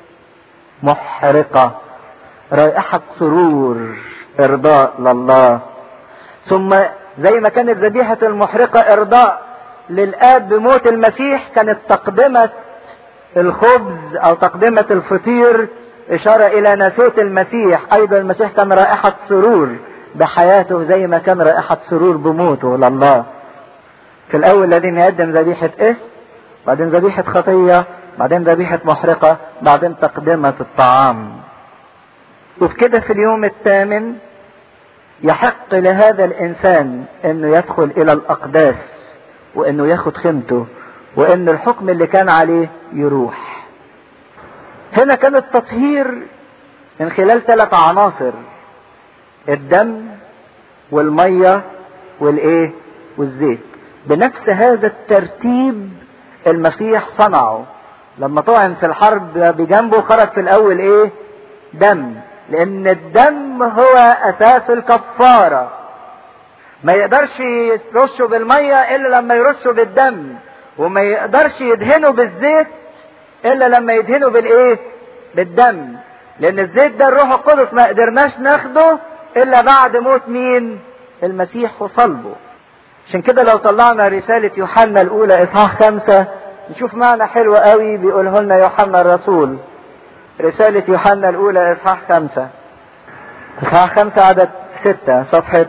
محرقة رائحة سرور ارضاء لله ثم زي ما كانت ذبيحة المحرقة ارضاء للاب بموت المسيح كانت تقدمة الخبز او تقدمة الفطير اشارة الى ناسوت المسيح ايضا المسيح كان رائحة سرور بحياته زي ما كان رائحة سرور بموته لله في الاول الذين يقدم ذبيحة اسم بعدين ذبيحة خطية بعدين ذبيحة محرقة بعدين تقدمة الطعام وبكده في اليوم الثامن يحق لهذا الانسان انه يدخل الى الاقداس وانه ياخد خيمته وان الحكم اللي كان عليه يروح هنا كان التطهير من خلال ثلاث عناصر الدم والمية والايه والزيت بنفس هذا الترتيب المسيح صنعه لما طعن في الحرب بجنبه خرج في الاول ايه دم لان الدم هو اساس الكفارة ما يقدرش يرشه بالمية الا لما يرشه بالدم وما يقدرش يدهنه بالزيت الا لما يدهنه بالايه بالدم لان الزيت ده الروح القدس ما قدرناش ناخده الا بعد موت مين المسيح وصلبه عشان كده لو طلعنا رسالة يوحنا الاولى اصحاح خمسة نشوف معنى حلو قوي بيقوله لنا يوحنا الرسول رسالة يوحنا الاولى اصحاح خمسة اصحاح خمسة عدد ستة صفحة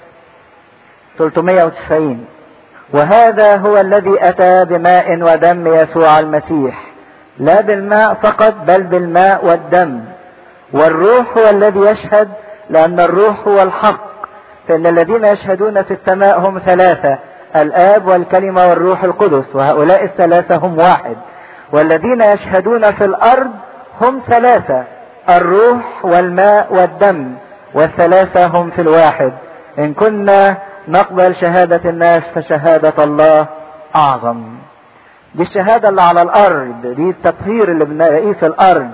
390 وهذا هو الذي اتى بماء ودم يسوع المسيح لا بالماء فقط بل بالماء والدم والروح هو الذي يشهد لأن الروح هو الحق فإن الذين يشهدون في السماء هم ثلاثة الآب والكلمة والروح القدس وهؤلاء الثلاثة هم واحد والذين يشهدون في الأرض هم ثلاثة الروح والماء والدم والثلاثة هم في الواحد إن كنا نقبل شهادة الناس فشهادة الله أعظم دي الشهادة اللي على الأرض دي التطهير اللي بنلاقيه في الأرض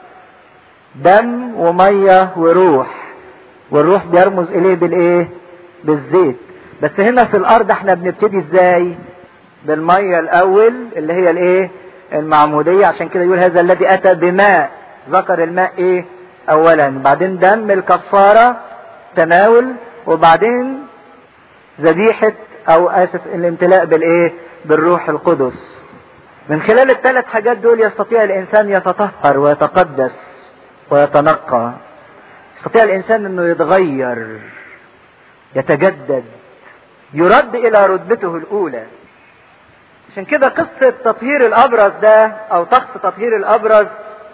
دم ومية وروح والروح بيرمز إليه بالإيه؟ بالزيت بس هنا في الأرض احنا بنبتدي إزاي؟ بالمية الأول اللي هي الإيه؟ المعمودية عشان كده يقول هذا الذي أتى بماء ذكر الماء إيه؟ أولا بعدين دم الكفارة تناول وبعدين ذبيحة أو آسف الامتلاء بالإيه؟ بالروح القدس من خلال الثلاث حاجات دول يستطيع الانسان يتطهر ويتقدس ويتنقى يستطيع الانسان انه يتغير يتجدد يرد الى رتبته الاولى عشان كده قصة تطهير الابرز ده او طقس تطهير الابرز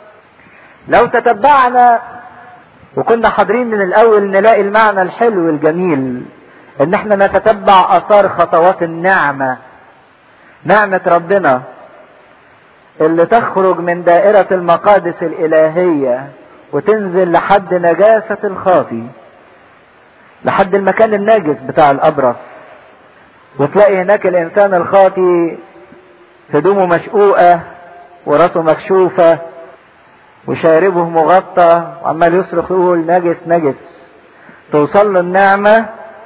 لو تتبعنا وكنا حاضرين من الاول نلاقي المعنى الحلو الجميل ان احنا نتتبع اثار خطوات النعمة نعمة ربنا اللي تخرج من دائرة المقادس الإلهية وتنزل لحد نجاسة الخاطي لحد المكان الناجس بتاع الأبرص وتلاقي هناك الإنسان الخاطي هدومه مشقوقة وراسه مكشوفة وشاربه مغطى وعمال يصرخ يقول نجس نجس توصل له النعمة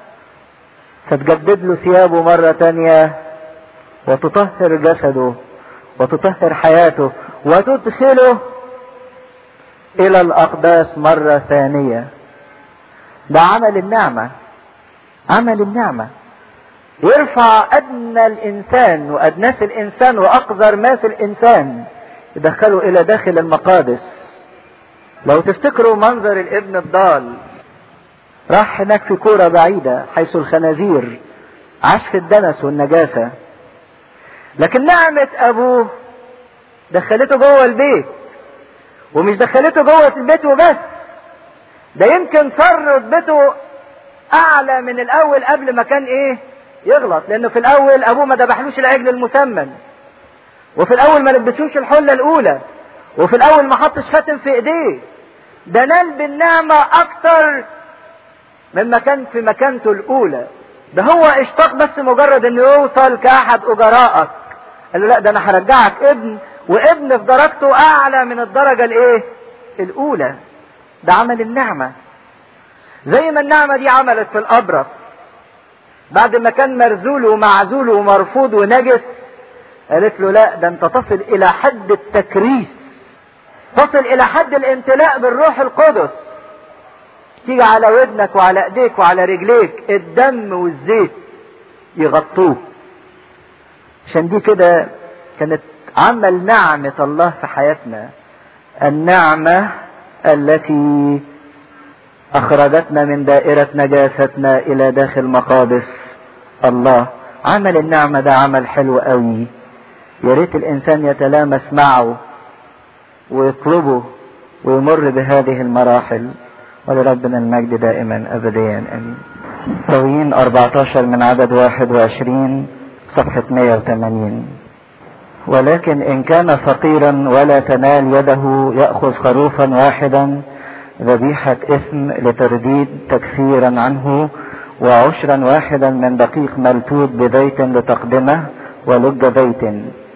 فتجدد له ثيابه مرة تانية وتطهر جسده وتطهر حياته وتدخله الى الاقداس مرة ثانية ده عمل النعمة عمل النعمة يرفع ادنى الانسان وادناس الانسان واقذر ما في الانسان يدخله الى داخل المقادس لو تفتكروا منظر الابن الضال راح هناك في كورة بعيدة حيث الخنازير عاش في الدنس والنجاسة لكن نعمة أبوه دخلته جوه البيت ومش دخلته جوه البيت وبس ده يمكن صار رتبته أعلى من الأول قبل ما كان إيه يغلط لأنه في الأول أبوه ما ذبحلوش العجل المسمن وفي الأول ما لبسوش الحلة الأولى وفي الأول ما حطش خاتم في إيديه ده نال بالنعمة أكتر مما كان في مكانته الأولى ده هو اشتاق بس مجرد انه يوصل كأحد أجرائك قال له لا ده أنا هرجعك ابن وابن في درجته أعلى من الدرجة الإيه؟ الأولى ده عمل النعمة زي ما النعمة دي عملت في الأبرص بعد ما كان مرزول ومعزول ومرفوض ونجس قالت له لا ده انت تصل الى حد التكريس تصل الى حد الامتلاء بالروح القدس تيجي على ودنك وعلى ايديك وعلى رجليك الدم والزيت يغطوه عشان دي كده كانت عمل نعمة الله في حياتنا النعمة التي أخرجتنا من دائرة نجاستنا إلى داخل مقابس الله عمل النعمة ده عمل حلو قوي يا ريت الإنسان يتلامس معه ويطلبه ويمر بهذه المراحل ولربنا المجد دائما أبديا أمين سويين 14 من عدد 21 صفحة 180 ولكن إن كان فقيرا ولا تنال يده يأخذ خروفا واحدا ذبيحة إثم لترديد تكفيرا عنه وعشرا واحدا من دقيق ملتوت بزيت لتقدمه ولج زيت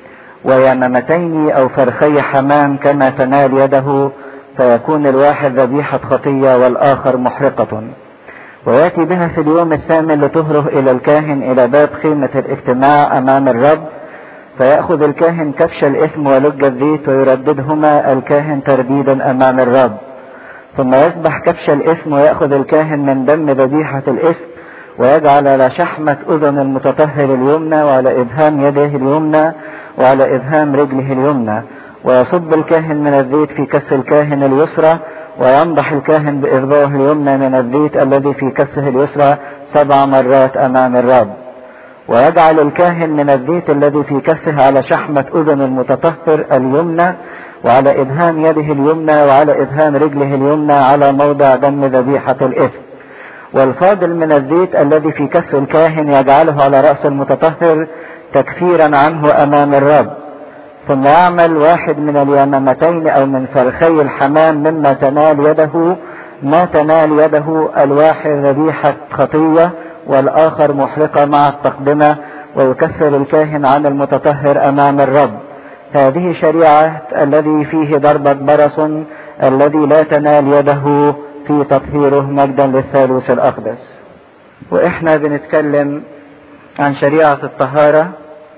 ويمامتين أو فرخي حمام كما تنال يده فيكون الواحد ذبيحة خطية والآخر محرقة ويأتي بها في اليوم الثامن لتهره إلى الكاهن إلى باب خيمة الاجتماع أمام الرب فيأخذ الكاهن كبش الإثم ولج الزيت ويرددهما الكاهن ترديدا أمام الرب ثم يذبح كبش الإثم ويأخذ الكاهن من دم ذبيحة الإثم ويجعل على شحمة أذن المتطهر اليمنى وعلى إبهام يده اليمنى وعلى إبهام رجله اليمنى ويصب الكاهن من الزيت في كف الكاهن اليسرى وينضح الكاهن بإصبعه اليمنى من الزيت الذي في كفه اليسرى سبع مرات أمام الرب ويجعل الكاهن من الزيت الذي في كفه على شحمة أذن المتطهر اليمنى وعلى إبهام يده اليمنى وعلى إبهام رجله اليمنى على موضع دم ذبيحة الإثم والفاضل من الزيت الذي في كف الكاهن يجعله على رأس المتطهر تكفيرا عنه أمام الرب ثم يعمل واحد من اليمامتين أو من فرخي الحمام مما تنال يده ما تنال يده الواحد ذبيحة خطية والآخر محرقة مع التقدمة ويكفر الكاهن عن المتطهر أمام الرب هذه شريعة الذي فيه ضربة برص الذي لا تنال يده في تطهيره مجدا للثالوث الأقدس وإحنا بنتكلم عن شريعة الطهارة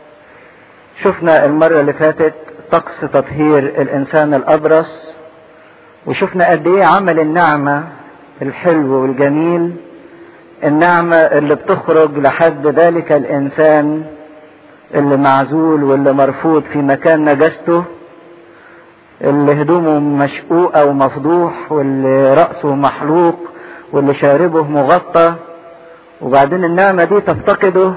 شفنا المرة اللي فاتت طقس تطهير الإنسان الأبرص وشفنا قد إيه عمل النعمة الحلو والجميل النعمة اللي بتخرج لحد ذلك الإنسان اللي معزول واللي مرفوض في مكان نجاسته اللي هدومه مشقوقة ومفضوح واللي رأسه محلوق واللي شاربه مغطى وبعدين النعمة دي تفتقده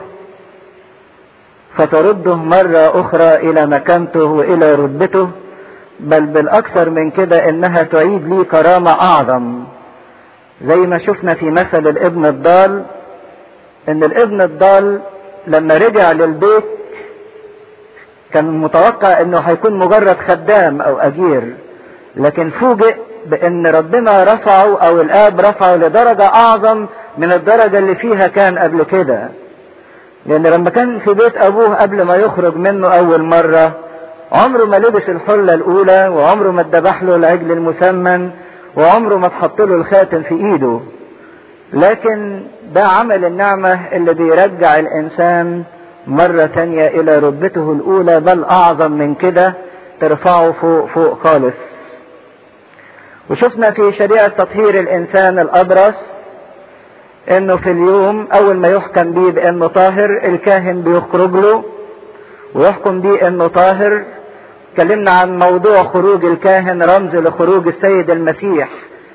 فترده مرة أخرى إلى مكانته وإلى رتبته بل بالأكثر من كده إنها تعيد لي كرامة أعظم زي ما شفنا في مثل الابن الضال إن الابن الضال لما رجع للبيت كان متوقع انه هيكون مجرد خدام او اجير لكن فوجئ بان ربنا رفعه او الاب رفعه لدرجة اعظم من الدرجة اللي فيها كان قبل كده لان لما كان في بيت ابوه قبل ما يخرج منه اول مرة عمره ما لبس الحلة الاولى وعمره ما اتذبح له العجل المسمن وعمره ما اتحط له الخاتم في ايده لكن ده عمل النعمة اللي بيرجع الانسان مرة تانية إلى رتبته الأولى بل أعظم من كده ترفعه فوق فوق خالص وشفنا في شريعة تطهير الإنسان الأبرص إنه في اليوم أول ما يحكم بيه بإنه طاهر الكاهن بيخرج له ويحكم بيه إنه طاهر اتكلمنا عن موضوع خروج الكاهن رمز لخروج السيد المسيح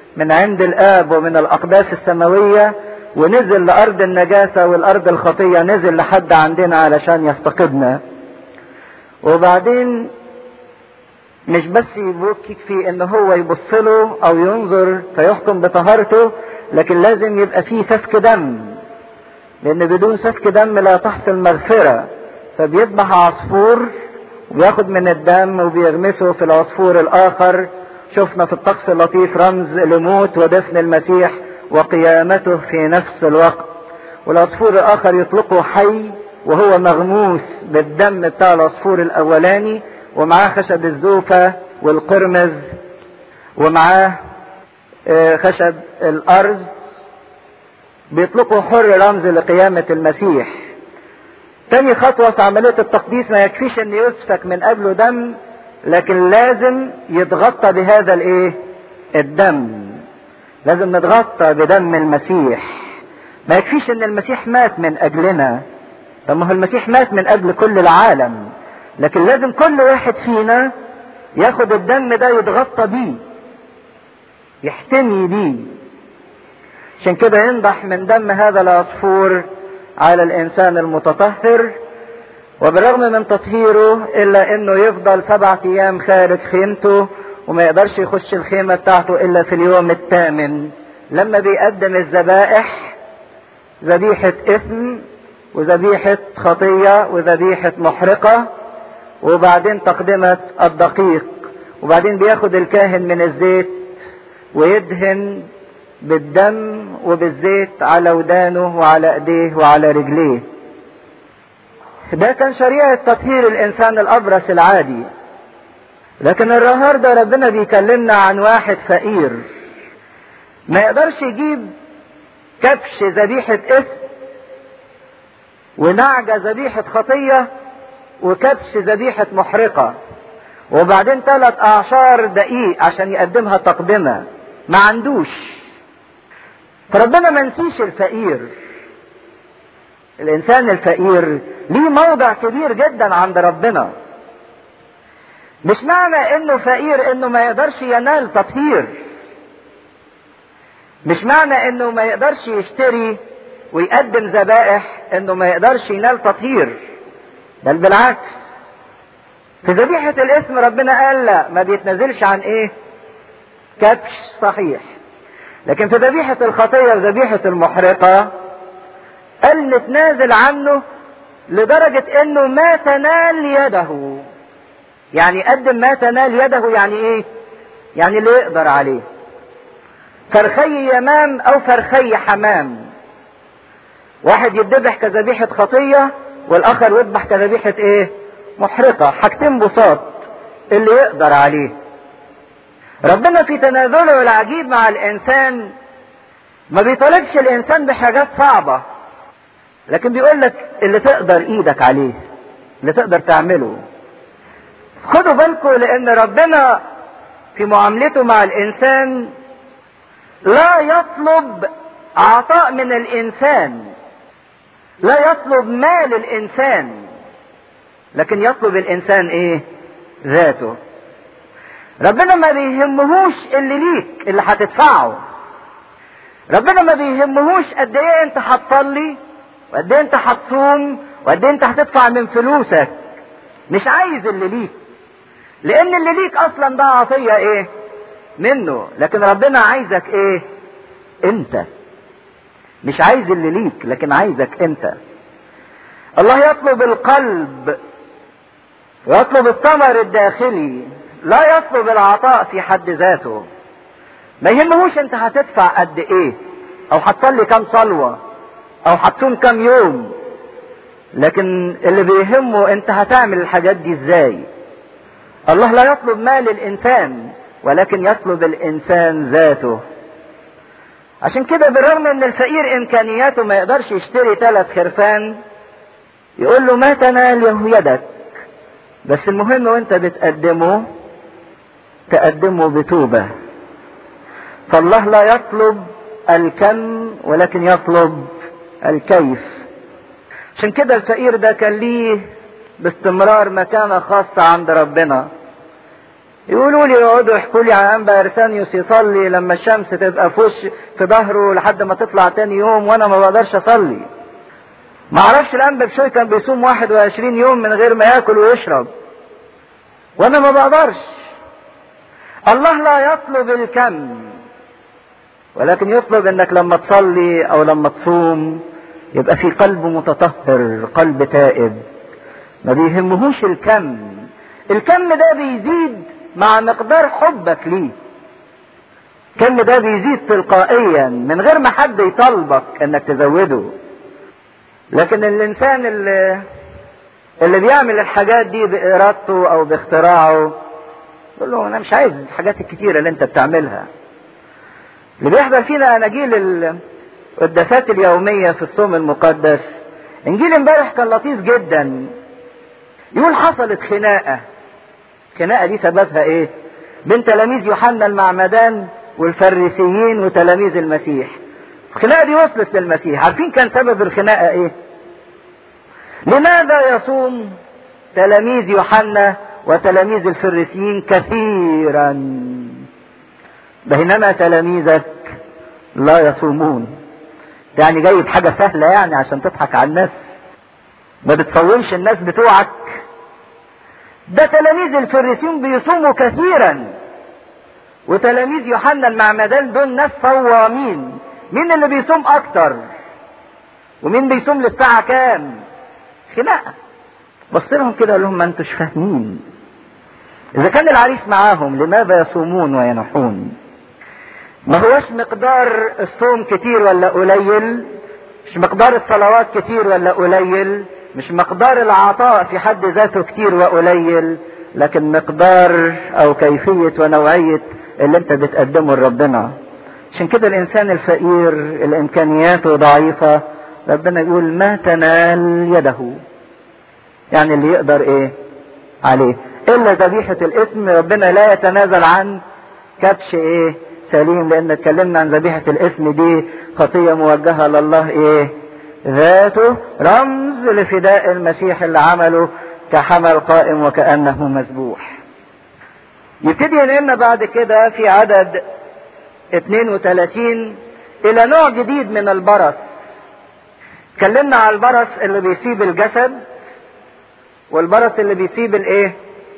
من عند الآب ومن الأقداس السماوية ونزل لأرض النجاسة والأرض الخطية نزل لحد عندنا علشان يفتقدنا وبعدين مش بس يبكيك في ان هو يبص له او ينظر فيحكم بطهارته لكن لازم يبقى فيه سفك دم لان بدون سفك دم لا تحصل مغفرة فبيذبح عصفور وبياخد من الدم وبيغمسه في العصفور الاخر شفنا في الطقس اللطيف رمز لموت ودفن المسيح وقيامته في نفس الوقت والعصفور الاخر يطلقه حي وهو مغموس بالدم بتاع العصفور الاولاني ومعاه خشب الزوفة والقرمز ومعاه خشب الارز بيطلقوا حر رمز لقيامة المسيح تاني خطوة في عملية التقديس ما يكفيش ان يسفك من قبله دم لكن لازم يتغطى بهذا الايه الدم لازم نتغطى بدم المسيح ما يكفيش ان المسيح مات من اجلنا طب ما هو المسيح مات من اجل كل العالم لكن لازم كل واحد فينا ياخد الدم ده يتغطى بيه يحتمي بيه عشان كده ينضح من دم هذا العصفور على الانسان المتطهر وبالرغم من تطهيره الا انه يفضل سبعة ايام خارج خيمته وما يقدرش يخش الخيمة بتاعته الا في اليوم الثامن لما بيقدم الذبائح ذبيحة اثم وذبيحة خطية وذبيحة محرقة وبعدين تقدمة الدقيق وبعدين بياخد الكاهن من الزيت ويدهن بالدم وبالزيت على ودانه وعلى ايديه وعلى رجليه ده كان شريعة تطهير الانسان الابرص العادي لكن النهارده ربنا بيكلمنا عن واحد فقير ما يقدرش يجيب كبش ذبيحة اسم ونعجة ذبيحة خطية وكبش ذبيحة محرقة وبعدين ثلاث اعشار دقيق عشان يقدمها تقدمة ما عندوش فربنا ما نسيش الفقير الانسان الفقير ليه موضع كبير جدا عند ربنا مش معنى انه فقير انه ما يقدرش ينال تطهير مش معنى انه ما يقدرش يشتري ويقدم ذبائح انه ما يقدرش ينال تطهير بل بالعكس في ذبيحة الاسم ربنا قال لا ما بيتنزلش عن ايه كبش صحيح لكن في ذبيحة الخطية وذبيحة المحرقة قال نتنازل عنه لدرجة انه ما تنال يده يعني قدم ما تنال يده يعني ايه يعني اللي يقدر عليه فرخي يمام او فرخي حمام واحد يذبح كذبيحة خطية والاخر يذبح كذبيحة ايه محرقة حاجتين بساط اللي يقدر عليه ربنا في تنازله العجيب مع الانسان ما بيطالبش الانسان بحاجات صعبة لكن بيقول لك اللي تقدر ايدك عليه اللي تقدر تعمله خدوا بالكم لان ربنا في معاملته مع الانسان لا يطلب عطاء من الانسان لا يطلب مال الانسان لكن يطلب الانسان ايه ذاته ربنا ما بيهمهوش اللي ليك اللي هتدفعه ربنا ما بيهمهوش قد ايه انت هتصلي وقد ايه انت هتصوم وقد ايه انت هتدفع من فلوسك مش عايز اللي ليك لان اللي ليك اصلا ده عطية ايه منه لكن ربنا عايزك ايه انت مش عايز اللي ليك لكن عايزك انت الله يطلب القلب ويطلب الثمر الداخلي لا يطلب العطاء في حد ذاته ما يهمهوش انت هتدفع قد ايه او هتصلي كام صلوة او هتصوم كام يوم لكن اللي بيهمه انت هتعمل الحاجات دي ازاي الله لا يطلب مال الانسان ولكن يطلب الانسان ذاته عشان كده بالرغم ان الفقير امكانياته ما يقدرش يشتري ثلاث خرفان يقول له ما تنال يدك بس المهم وانت بتقدمه تقدمه بتوبة فالله لا يطلب الكم ولكن يطلب الكيف عشان كده الفقير ده كان ليه باستمرار مكانة خاصة عند ربنا يقولوا لي يقعدوا يحكوا لي عن انبا ارسانيوس يصلي لما الشمس تبقى في وش في ظهره لحد ما تطلع تاني يوم وانا ما بقدرش اصلي ما اعرفش الانبا بشوي كان بيصوم 21 يوم من غير ما ياكل ويشرب وانا ما بقدرش الله لا يطلب الكم ولكن يطلب انك لما تصلي او لما تصوم يبقى في قلب متطهر قلب تائب ما بيهمهوش الكم الكم ده بيزيد مع مقدار حبك ليه الكم ده بيزيد تلقائيا من غير ما حد يطلبك انك تزوده لكن الانسان اللي اللي بيعمل الحاجات دي بارادته او باختراعه يقول له انا مش عايز الحاجات الكتيرة اللي انت بتعملها اللي بيحضر فينا اناجيل القداسات اليومية في الصوم المقدس انجيل امبارح كان لطيف جدا يقول حصلت خناقة الخناقة دي سببها ايه بين تلاميذ يوحنا المعمدان والفريسيين وتلاميذ المسيح الخناقة دي وصلت للمسيح عارفين كان سبب الخناقة ايه لماذا يصوم تلاميذ يوحنا وتلاميذ الفريسيين كثيرا بينما تلاميذك لا يصومون يعني جايب حاجة سهلة يعني عشان تضحك على الناس ما بتصومش الناس بتوعك ده تلاميذ الفريسيون بيصوموا كثيرا وتلاميذ يوحنا المعمدان دول ناس صوامين مين اللي بيصوم اكتر ومين بيصوم للساعة كام خناقة بص لهم كده قال لهم ما انتوش فاهمين اذا كان العريس معاهم لماذا يصومون وينحون ما هوش مقدار الصوم كتير ولا قليل مش مقدار الصلوات كتير ولا قليل مش مقدار العطاء في حد ذاته كتير وقليل لكن مقدار او كيفية ونوعية اللي انت بتقدمه لربنا عشان كده الانسان الفقير اللي امكانياته ضعيفة ربنا يقول ما تنال يده يعني اللي يقدر ايه عليه الا ذبيحة الاسم ربنا لا يتنازل عن كبش ايه سليم لان اتكلمنا عن ذبيحة الاسم دي خطية موجهة لله ايه ذاته رمز لفداء المسيح اللي عمله كحمل قائم وكأنه مذبوح يبتدي ينقلنا بعد كده في عدد 32 الى نوع جديد من البرص اتكلمنا على البرص اللي بيسيب الجسد والبرص اللي بيسيب الايه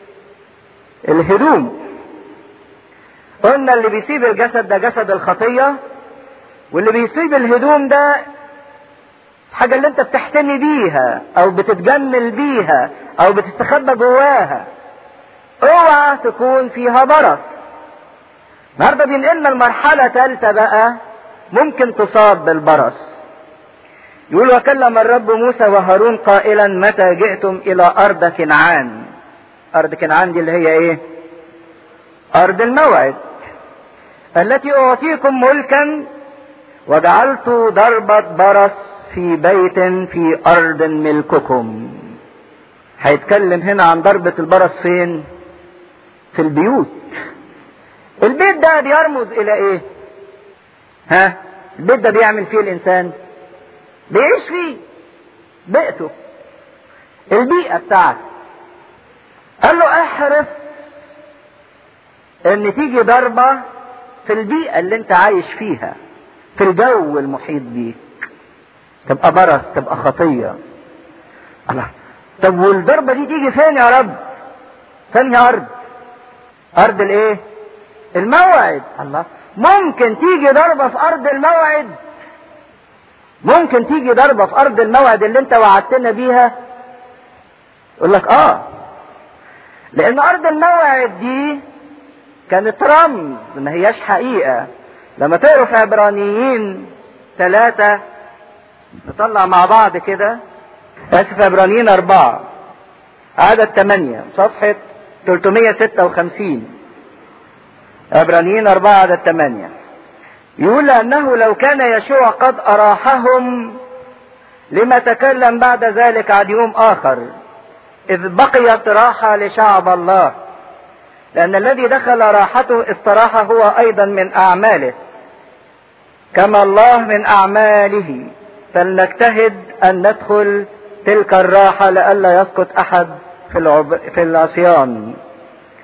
الهدوم قلنا اللي بيسيب الجسد ده جسد الخطية واللي بيسيب الهدوم ده الحاجة اللي انت بتحتمي بيها او بتتجمل بيها او بتستخبى جواها اوعى تكون فيها برص النهارده بينقلنا المرحلة ثالثة بقى ممكن تصاب بالبرص يقول وكلم الرب موسى وهارون قائلا متى جئتم الى ارض كنعان ارض كنعان دي اللي هي ايه ارض الموعد التي اعطيكم ملكا وجعلت ضربة برص في بيت في ارض ملككم هيتكلم هنا عن ضربة البرص فين في البيوت البيت ده بيرمز الى ايه ها البيت ده بيعمل فيه الانسان بيعيش فيه بيئته البيئة بتاعته قال له احرص ان تيجي ضربة في البيئة اللي انت عايش فيها في الجو المحيط بيك تبقى برص تبقى خطية الله طب والضربة دي تيجي فين يا رب فين يا ارض ارض الايه الموعد الله ممكن تيجي ضربة في ارض الموعد ممكن تيجي ضربة في ارض الموعد اللي انت وعدتنا بيها يقول لك اه لان ارض الموعد دي كانت رمز ما هياش حقيقة لما تقروا في عبرانيين ثلاثة نطلع مع بعض كده اسف عبرانيين اربعة عدد ثمانية صفحة 356 عبرانيين أربعة عدد ثمانية يقول لأنه لو كان يشوع قد أراحهم لما تكلم بعد ذلك عن يوم آخر إذ بقيت راحة لشعب الله لأن الذي دخل راحته استراح هو أيضا من أعماله كما الله من أعماله فلنجتهد أن ندخل تلك الراحة لئلا يسقط أحد في, العب... في العصيان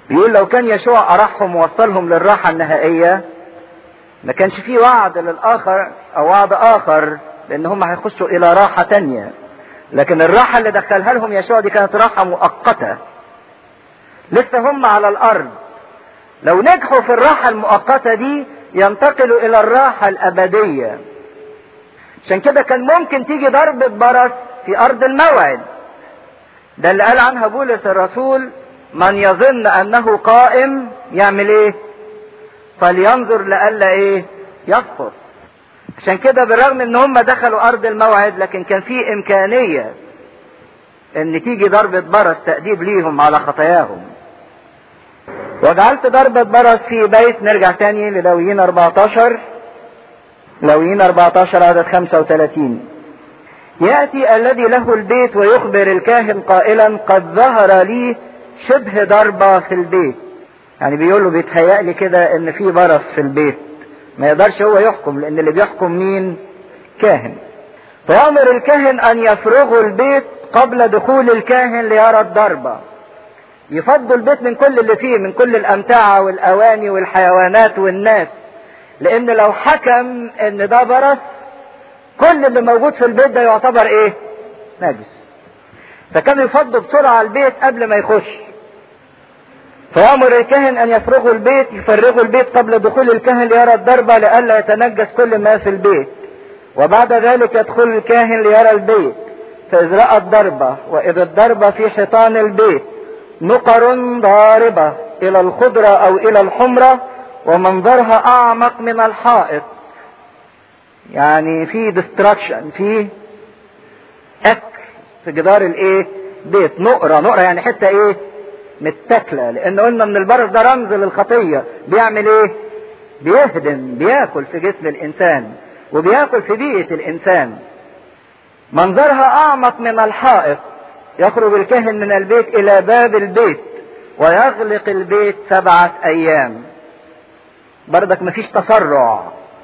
بيقول لو كان يشوع أرحهم ووصلهم للراحة النهائية ما كانش فيه وعد للآخر أو وعد آخر لأن هم هيخشوا إلى راحة تانية لكن الراحة اللي دخلها لهم يشوع دي كانت راحة مؤقتة لسه هم على الأرض لو نجحوا في الراحة المؤقتة دي ينتقلوا إلى الراحة الأبدية عشان كده كان ممكن تيجي ضربة برص في أرض الموعد ده اللي قال عنها بولس الرسول من يظن أنه قائم يعمل إيه؟ فلينظر لألا إيه؟ يسقط عشان كده بالرغم ان هم دخلوا ارض الموعد لكن كان في امكانية ان تيجي ضربة برص تأديب ليهم على خطاياهم وجعلت ضربة برص في بيت نرجع تاني للويين 14 لويين 14 عدد 35 يأتي الذي له البيت ويخبر الكاهن قائلا قد ظهر لي شبه ضربة في البيت يعني بيقول له بيتهيأ لي كده ان في برص في البيت ما يقدرش هو يحكم لان اللي بيحكم مين كاهن فيأمر الكاهن ان يفرغوا البيت قبل دخول الكاهن ليرى الضربة يفضوا البيت من كل اللي فيه من كل الامتعة والاواني والحيوانات والناس لان لو حكم ان ده برص كل اللي موجود في البيت ده يعتبر ايه نجس فكانوا يفضوا بسرعة البيت قبل ما يخش فيأمر الكاهن أن يفرغوا البيت يفرغوا البيت قبل دخول الكاهن ليرى الضربة لئلا يتنجس كل ما في البيت وبعد ذلك يدخل الكاهن ليرى البيت فإذ رأى الضربة وإذا الضربة في حيطان البيت نقر ضاربة إلى الخضرة أو إلى الحمرة ومنظرها أعمق من الحائط يعني في ديستراكشن في أكل في جدار الإيه بيت نقرة نقرة يعني حتة إيه متاكله لان قلنا ان البرص ده رمز للخطيه بيعمل ايه بيهدم بياكل في جسم الانسان وبياكل في بيئه الانسان منظرها اعمق من الحائط يخرج الكاهن من البيت الى باب البيت ويغلق البيت سبعه ايام بردك مفيش تسرع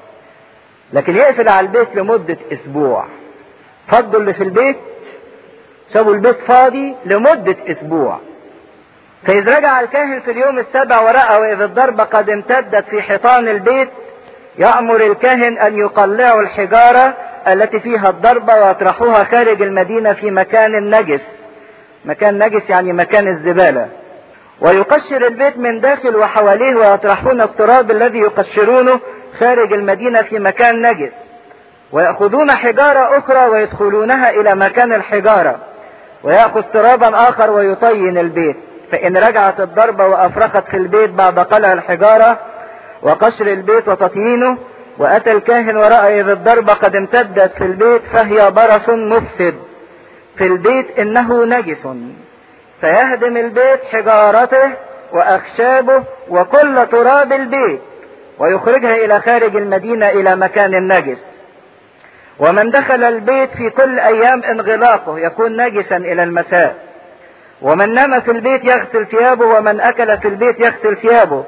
لكن يقفل على البيت لمده اسبوع فضوا اللي في البيت سابوا البيت فاضي لمده اسبوع فإذ رجع الكاهن في اليوم السابع ورأى وإذ الضربة قد امتدت في حيطان البيت يأمر الكاهن أن يقلعوا الحجارة التي فيها الضربة ويطرحوها خارج المدينة في مكان نجس مكان نجس يعني مكان الزبالة ويقشر البيت من داخل وحواليه ويطرحون التراب الذي يقشرونه خارج المدينة في مكان نجس ويأخذون حجارة أخرى ويدخلونها إلى مكان الحجارة ويأخذ ترابا آخر ويطين البيت فإن رجعت الضربة وأفرخت في البيت بعد قلع الحجارة وقشر البيت وتطيينه وأتى الكاهن ورأى إذ الضربة قد امتدت في البيت فهي برص مفسد في البيت إنه نجس فيهدم البيت حجارته وأخشابه وكل تراب البيت ويخرجها إلى خارج المدينة إلى مكان النجس ومن دخل البيت في كل أيام انغلاقه يكون نجسا إلى المساء ومن نام في البيت يغسل ثيابه ومن اكل في البيت يغسل ثيابه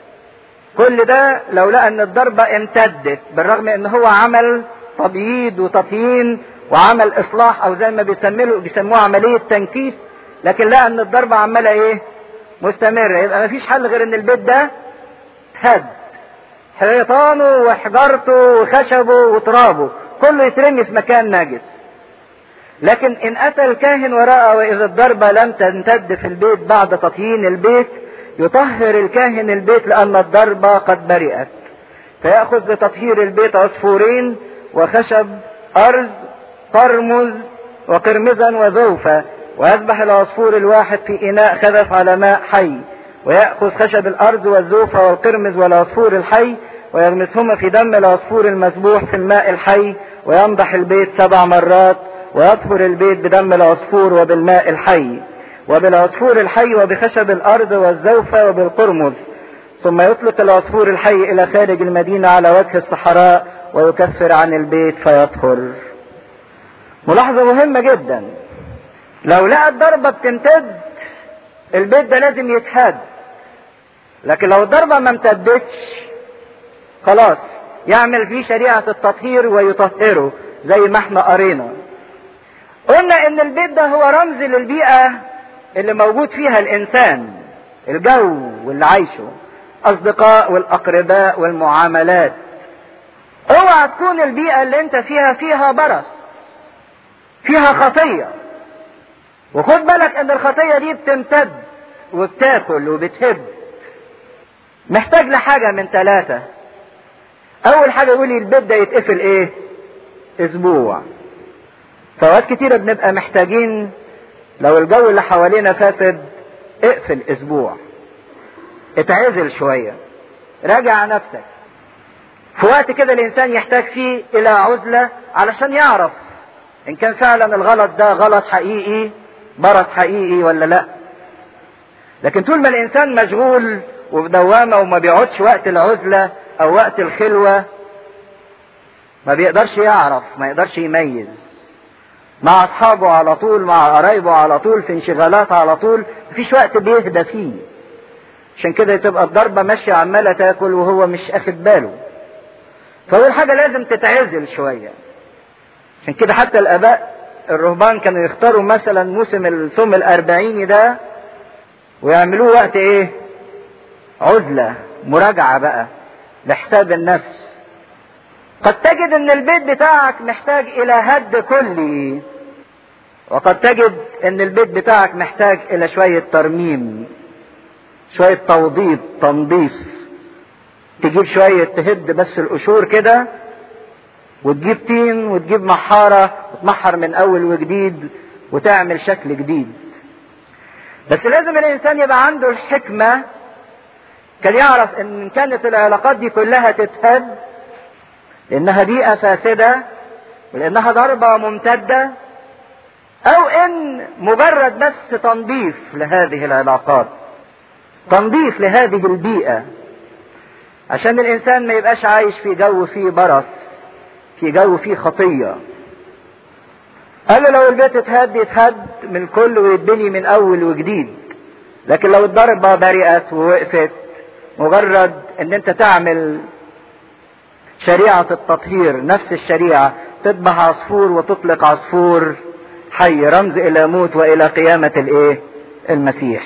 كل ده لو لقى ان الضربة امتدت بالرغم ان هو عمل تبييض وتطيين وعمل اصلاح او زي ما بيسموه بيسموها عملية تنكيس لكن لقى ان الضربة عمالة ايه مستمرة يبقى مفيش حل غير ان البيت ده هد حيطانه وحجارته وخشبه وترابه كله يترمي في مكان نجس لكن ان اتى الكاهن ورأى واذا الضربة لم تمتد في البيت بعد تطهين البيت يطهر الكاهن البيت لان الضربة قد برئت فيأخذ لتطهير البيت عصفورين وخشب ارز قرمز وقرمزا وذوفة ويذبح العصفور الواحد في اناء خذف على ماء حي ويأخذ خشب الارز والزوفة والقرمز والعصفور الحي ويغمسهما في دم العصفور المذبوح في الماء الحي وينضح البيت سبع مرات ويطهر البيت بدم العصفور وبالماء الحي وبالعصفور الحي وبخشب الارض والزوفة وبالقرمز ثم يطلق العصفور الحي الى خارج المدينة على وجه الصحراء ويكفر عن البيت فيطهر ملاحظة مهمة جدا لو لقى الضربة بتمتد البيت ده لازم يتهد لكن لو الضربة ما امتدتش خلاص يعمل فيه شريعة التطهير ويطهره زي ما احنا قرينا قلنا ان البيت ده هو رمز للبيئة اللي موجود فيها الانسان الجو واللي عايشه اصدقاء والاقرباء والمعاملات اوعى تكون البيئة اللي انت فيها فيها برص فيها خطية وخد بالك ان الخطية دي بتمتد وبتاكل وبتهب محتاج لحاجة من ثلاثة اول حاجة يقولي البيت ده يتقفل ايه اسبوع فوقت كتيرة بنبقى محتاجين لو الجو اللي حوالينا فاسد اقفل اسبوع اتعزل شوية راجع نفسك في وقت كده الانسان يحتاج فيه الى عزلة علشان يعرف ان كان فعلا الغلط ده غلط حقيقي مرض حقيقي ولا لا لكن طول ما الانسان مشغول وفي دوامة وما بيقعدش وقت العزلة او وقت الخلوة ما بيقدرش يعرف ما يقدرش يميز مع اصحابه على طول مع قرايبه على طول في انشغالات على طول مفيش وقت بيهدى فيه عشان كده تبقى الضربة ماشية عمالة تاكل وهو مش اخد باله فأول حاجة لازم تتعزل شوية عشان كده حتى الآباء الرهبان كانوا يختاروا مثلا موسم الصوم الأربعيني ده ويعملوه وقت إيه؟ عزلة مراجعة بقى لحساب النفس قد تجد ان البيت بتاعك محتاج الى هد كلي وقد تجد ان البيت بتاعك محتاج الى شوية ترميم شوية توضيب تنظيف تجيب شوية تهد بس القشور كده وتجيب طين وتجيب محارة وتمحر من أول وجديد وتعمل شكل جديد بس لازم الإنسان يبقى عنده الحكمة كان يعرف إن كانت العلاقات دي كلها تتهد لأنها بيئة فاسدة ولأنها ضربة ممتدة أو إن مجرد بس تنظيف لهذه العلاقات تنظيف لهذه البيئة عشان الانسان ما يبقاش عايش في جو فيه برص في جو فيه خطية قال له لو البيت اتهد يتهد من كل ويتبني من اول وجديد لكن لو الضربة برئت ووقفت مجرد ان انت تعمل شريعة التطهير نفس الشريعة تذبح عصفور وتطلق عصفور حي رمز الى موت والى قيامة الايه المسيح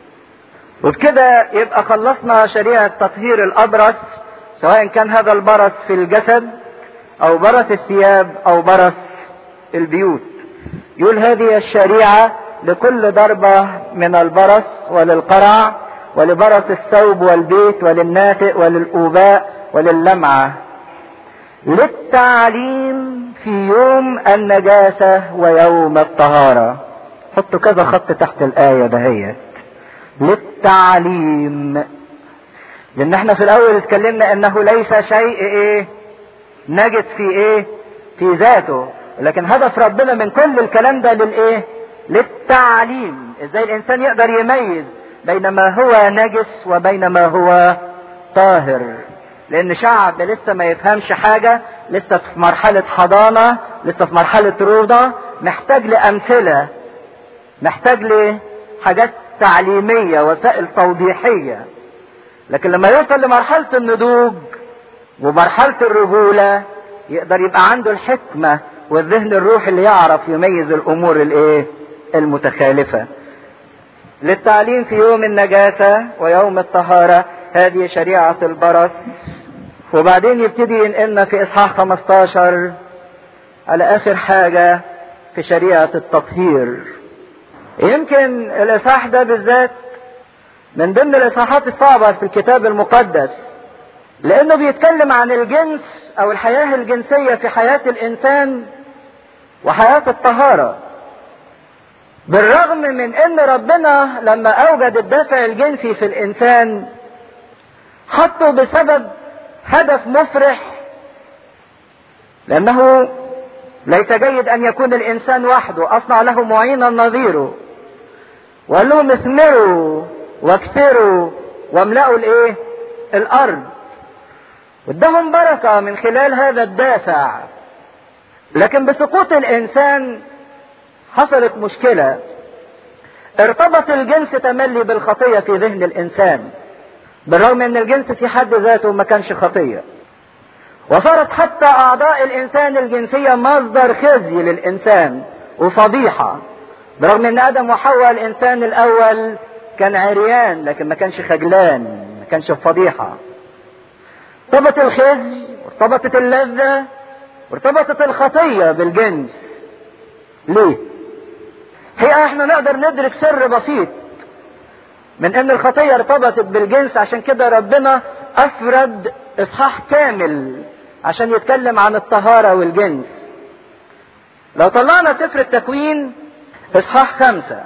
وبكده يبقى خلصنا شريعة تطهير الأبرص سواء كان هذا البرص في الجسد أو برص الثياب أو برص البيوت يقول هذه الشريعة لكل ضربة من البرص وللقرع ولبرص الثوب والبيت وللناتئ وللأوباء ولللمعة للتعليم في يوم النجاسة ويوم الطهارة حطوا كذا خط تحت الآية دهيت للتعليم لان احنا في الاول اتكلمنا انه ليس شيء ايه نجد في ايه في ذاته لكن هدف ربنا من كل الكلام ده للايه للتعليم ازاي الانسان يقدر يميز بين ما هو نجس وبين ما هو طاهر لان شعب لسه ما يفهمش حاجة لسه في مرحلة حضانة لسه في مرحلة روضة محتاج لامثلة محتاج لحاجات تعليمية وسائل توضيحية لكن لما يوصل لمرحلة النضوج ومرحلة الرجولة يقدر يبقى عنده الحكمة والذهن الروحي اللي يعرف يميز الامور الايه المتخالفة للتعليم في يوم النجاسة ويوم الطهارة هذه شريعة البرص وبعدين يبتدي ينقلنا في اصحاح 15 على اخر حاجة في شريعة التطهير يمكن الاصحاح ده بالذات من ضمن الاصحاحات الصعبة في الكتاب المقدس لانه بيتكلم عن الجنس او الحياة الجنسية في حياة الانسان وحياة الطهارة بالرغم من ان ربنا لما اوجد الدافع الجنسي في الانسان حطه بسبب هدف مفرح لانه ليس جيد ان يكون الانسان وحده اصنع له معينا نظيره وقال لهم اثمروا واكثروا واملأوا الايه الارض وادهم بركة من خلال هذا الدافع لكن بسقوط الانسان حصلت مشكلة ارتبط الجنس تملي بالخطية في ذهن الانسان بالرغم ان الجنس في حد ذاته ما كانش خطية وصارت حتى اعضاء الانسان الجنسية مصدر خزي للانسان وفضيحة برغم ان ادم وحواء الانسان الاول كان عريان لكن ما كانش خجلان ما كانش فضيحة ارتبط الخزي وارتبطت اللذة وارتبطت الخطية بالجنس ليه هي احنا نقدر ندرك سر بسيط من ان الخطية ارتبطت بالجنس عشان كده ربنا افرد اصحاح كامل عشان يتكلم عن الطهارة والجنس لو طلعنا سفر التكوين اصحاح خمسة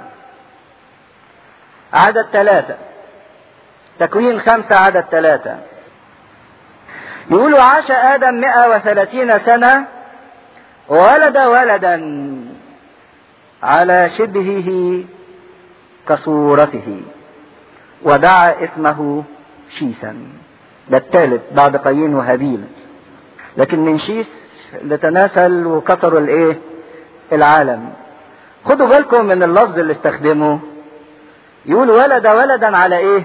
عدد ثلاثة تكوين خمسة عدد ثلاثة يقولوا عاش آدم مئة وثلاثين سنة وولد ولدا على شبهه كصورته ودعا اسمه شيسا ده الثالث بعد قايين وهابيل لكن من شيس اللي تناسل وكسروا الايه العالم خدوا بالكم من اللفظ اللي استخدمه يقول ولد ولدا على ايه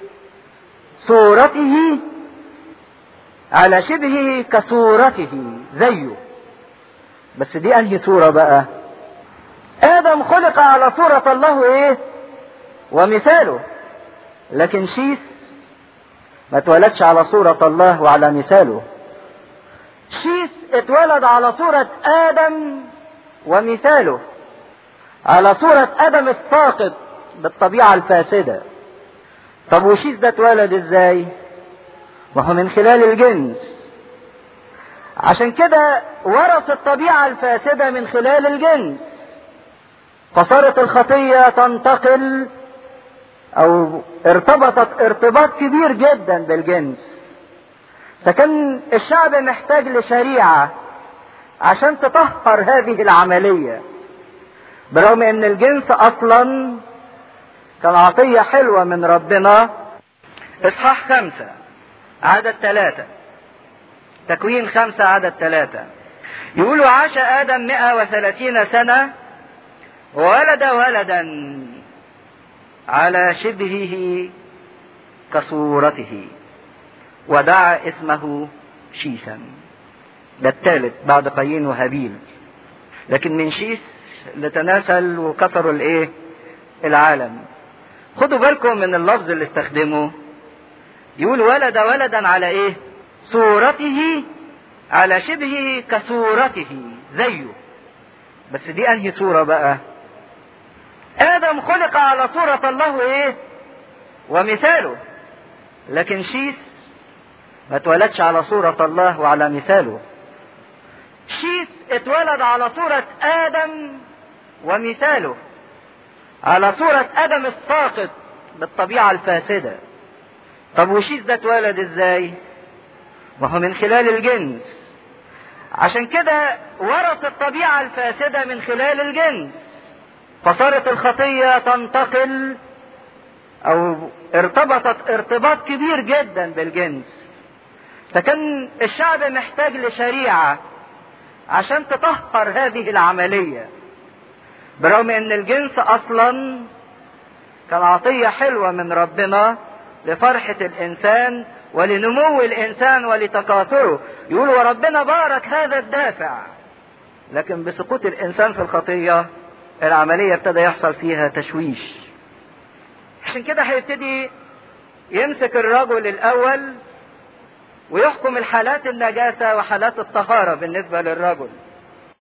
صورته على شبهه كصورته زيه بس دي انهي صورة بقى ادم خلق على صورة الله ايه ومثاله لكن شيس ما اتولدش على صورة الله وعلى مثاله شيس اتولد على صورة ادم ومثاله على صورة ادم الساقط بالطبيعة الفاسدة طب وشيس ده اتولد ازاي وهو من خلال الجنس عشان كده ورث الطبيعة الفاسدة من خلال الجنس فصارت الخطية تنتقل او ارتبطت ارتباط كبير جدا بالجنس فكان الشعب محتاج لشريعة عشان تطهر هذه العملية برغم ان الجنس اصلا كان عطية حلوة من ربنا اصحاح خمسة عدد ثلاثة تكوين خمسة عدد ثلاثة يقول عاش آدم مئة وثلاثين سنة وولد ولدا على شبهه كصورته ودعا اسمه شيسا ده الثالث بعد قايين وهابيل لكن من شيس اللي تناسل وكسروا الايه العالم خدوا بالكم من اللفظ اللي استخدمه يقول ولد ولدا على ايه صورته على شبهه كصورته زيه بس دي انهي صورة بقى ادم خلق على صورة الله ايه ومثاله لكن شيس ما اتولدش على صورة الله وعلى مثاله شيس اتولد على صورة ادم ومثاله على صورة ادم الساقط بالطبيعة الفاسدة طب وشيس ده اتولد ازاي وهو من خلال الجنس عشان كده ورث الطبيعة الفاسدة من خلال الجنس فصارت الخطية تنتقل او ارتبطت ارتباط كبير جدا بالجنس فكان الشعب محتاج لشريعة عشان تطهر هذه العملية برغم ان الجنس اصلا كان عطية حلوة من ربنا لفرحة الانسان ولنمو الانسان ولتكاثره يقول وربنا بارك هذا الدافع لكن بسقوط الانسان في الخطية العملية ابتدى يحصل فيها تشويش عشان كده هيبتدي يمسك الرجل الاول ويحكم الحالات النجاسة وحالات الطهارة بالنسبة للرجل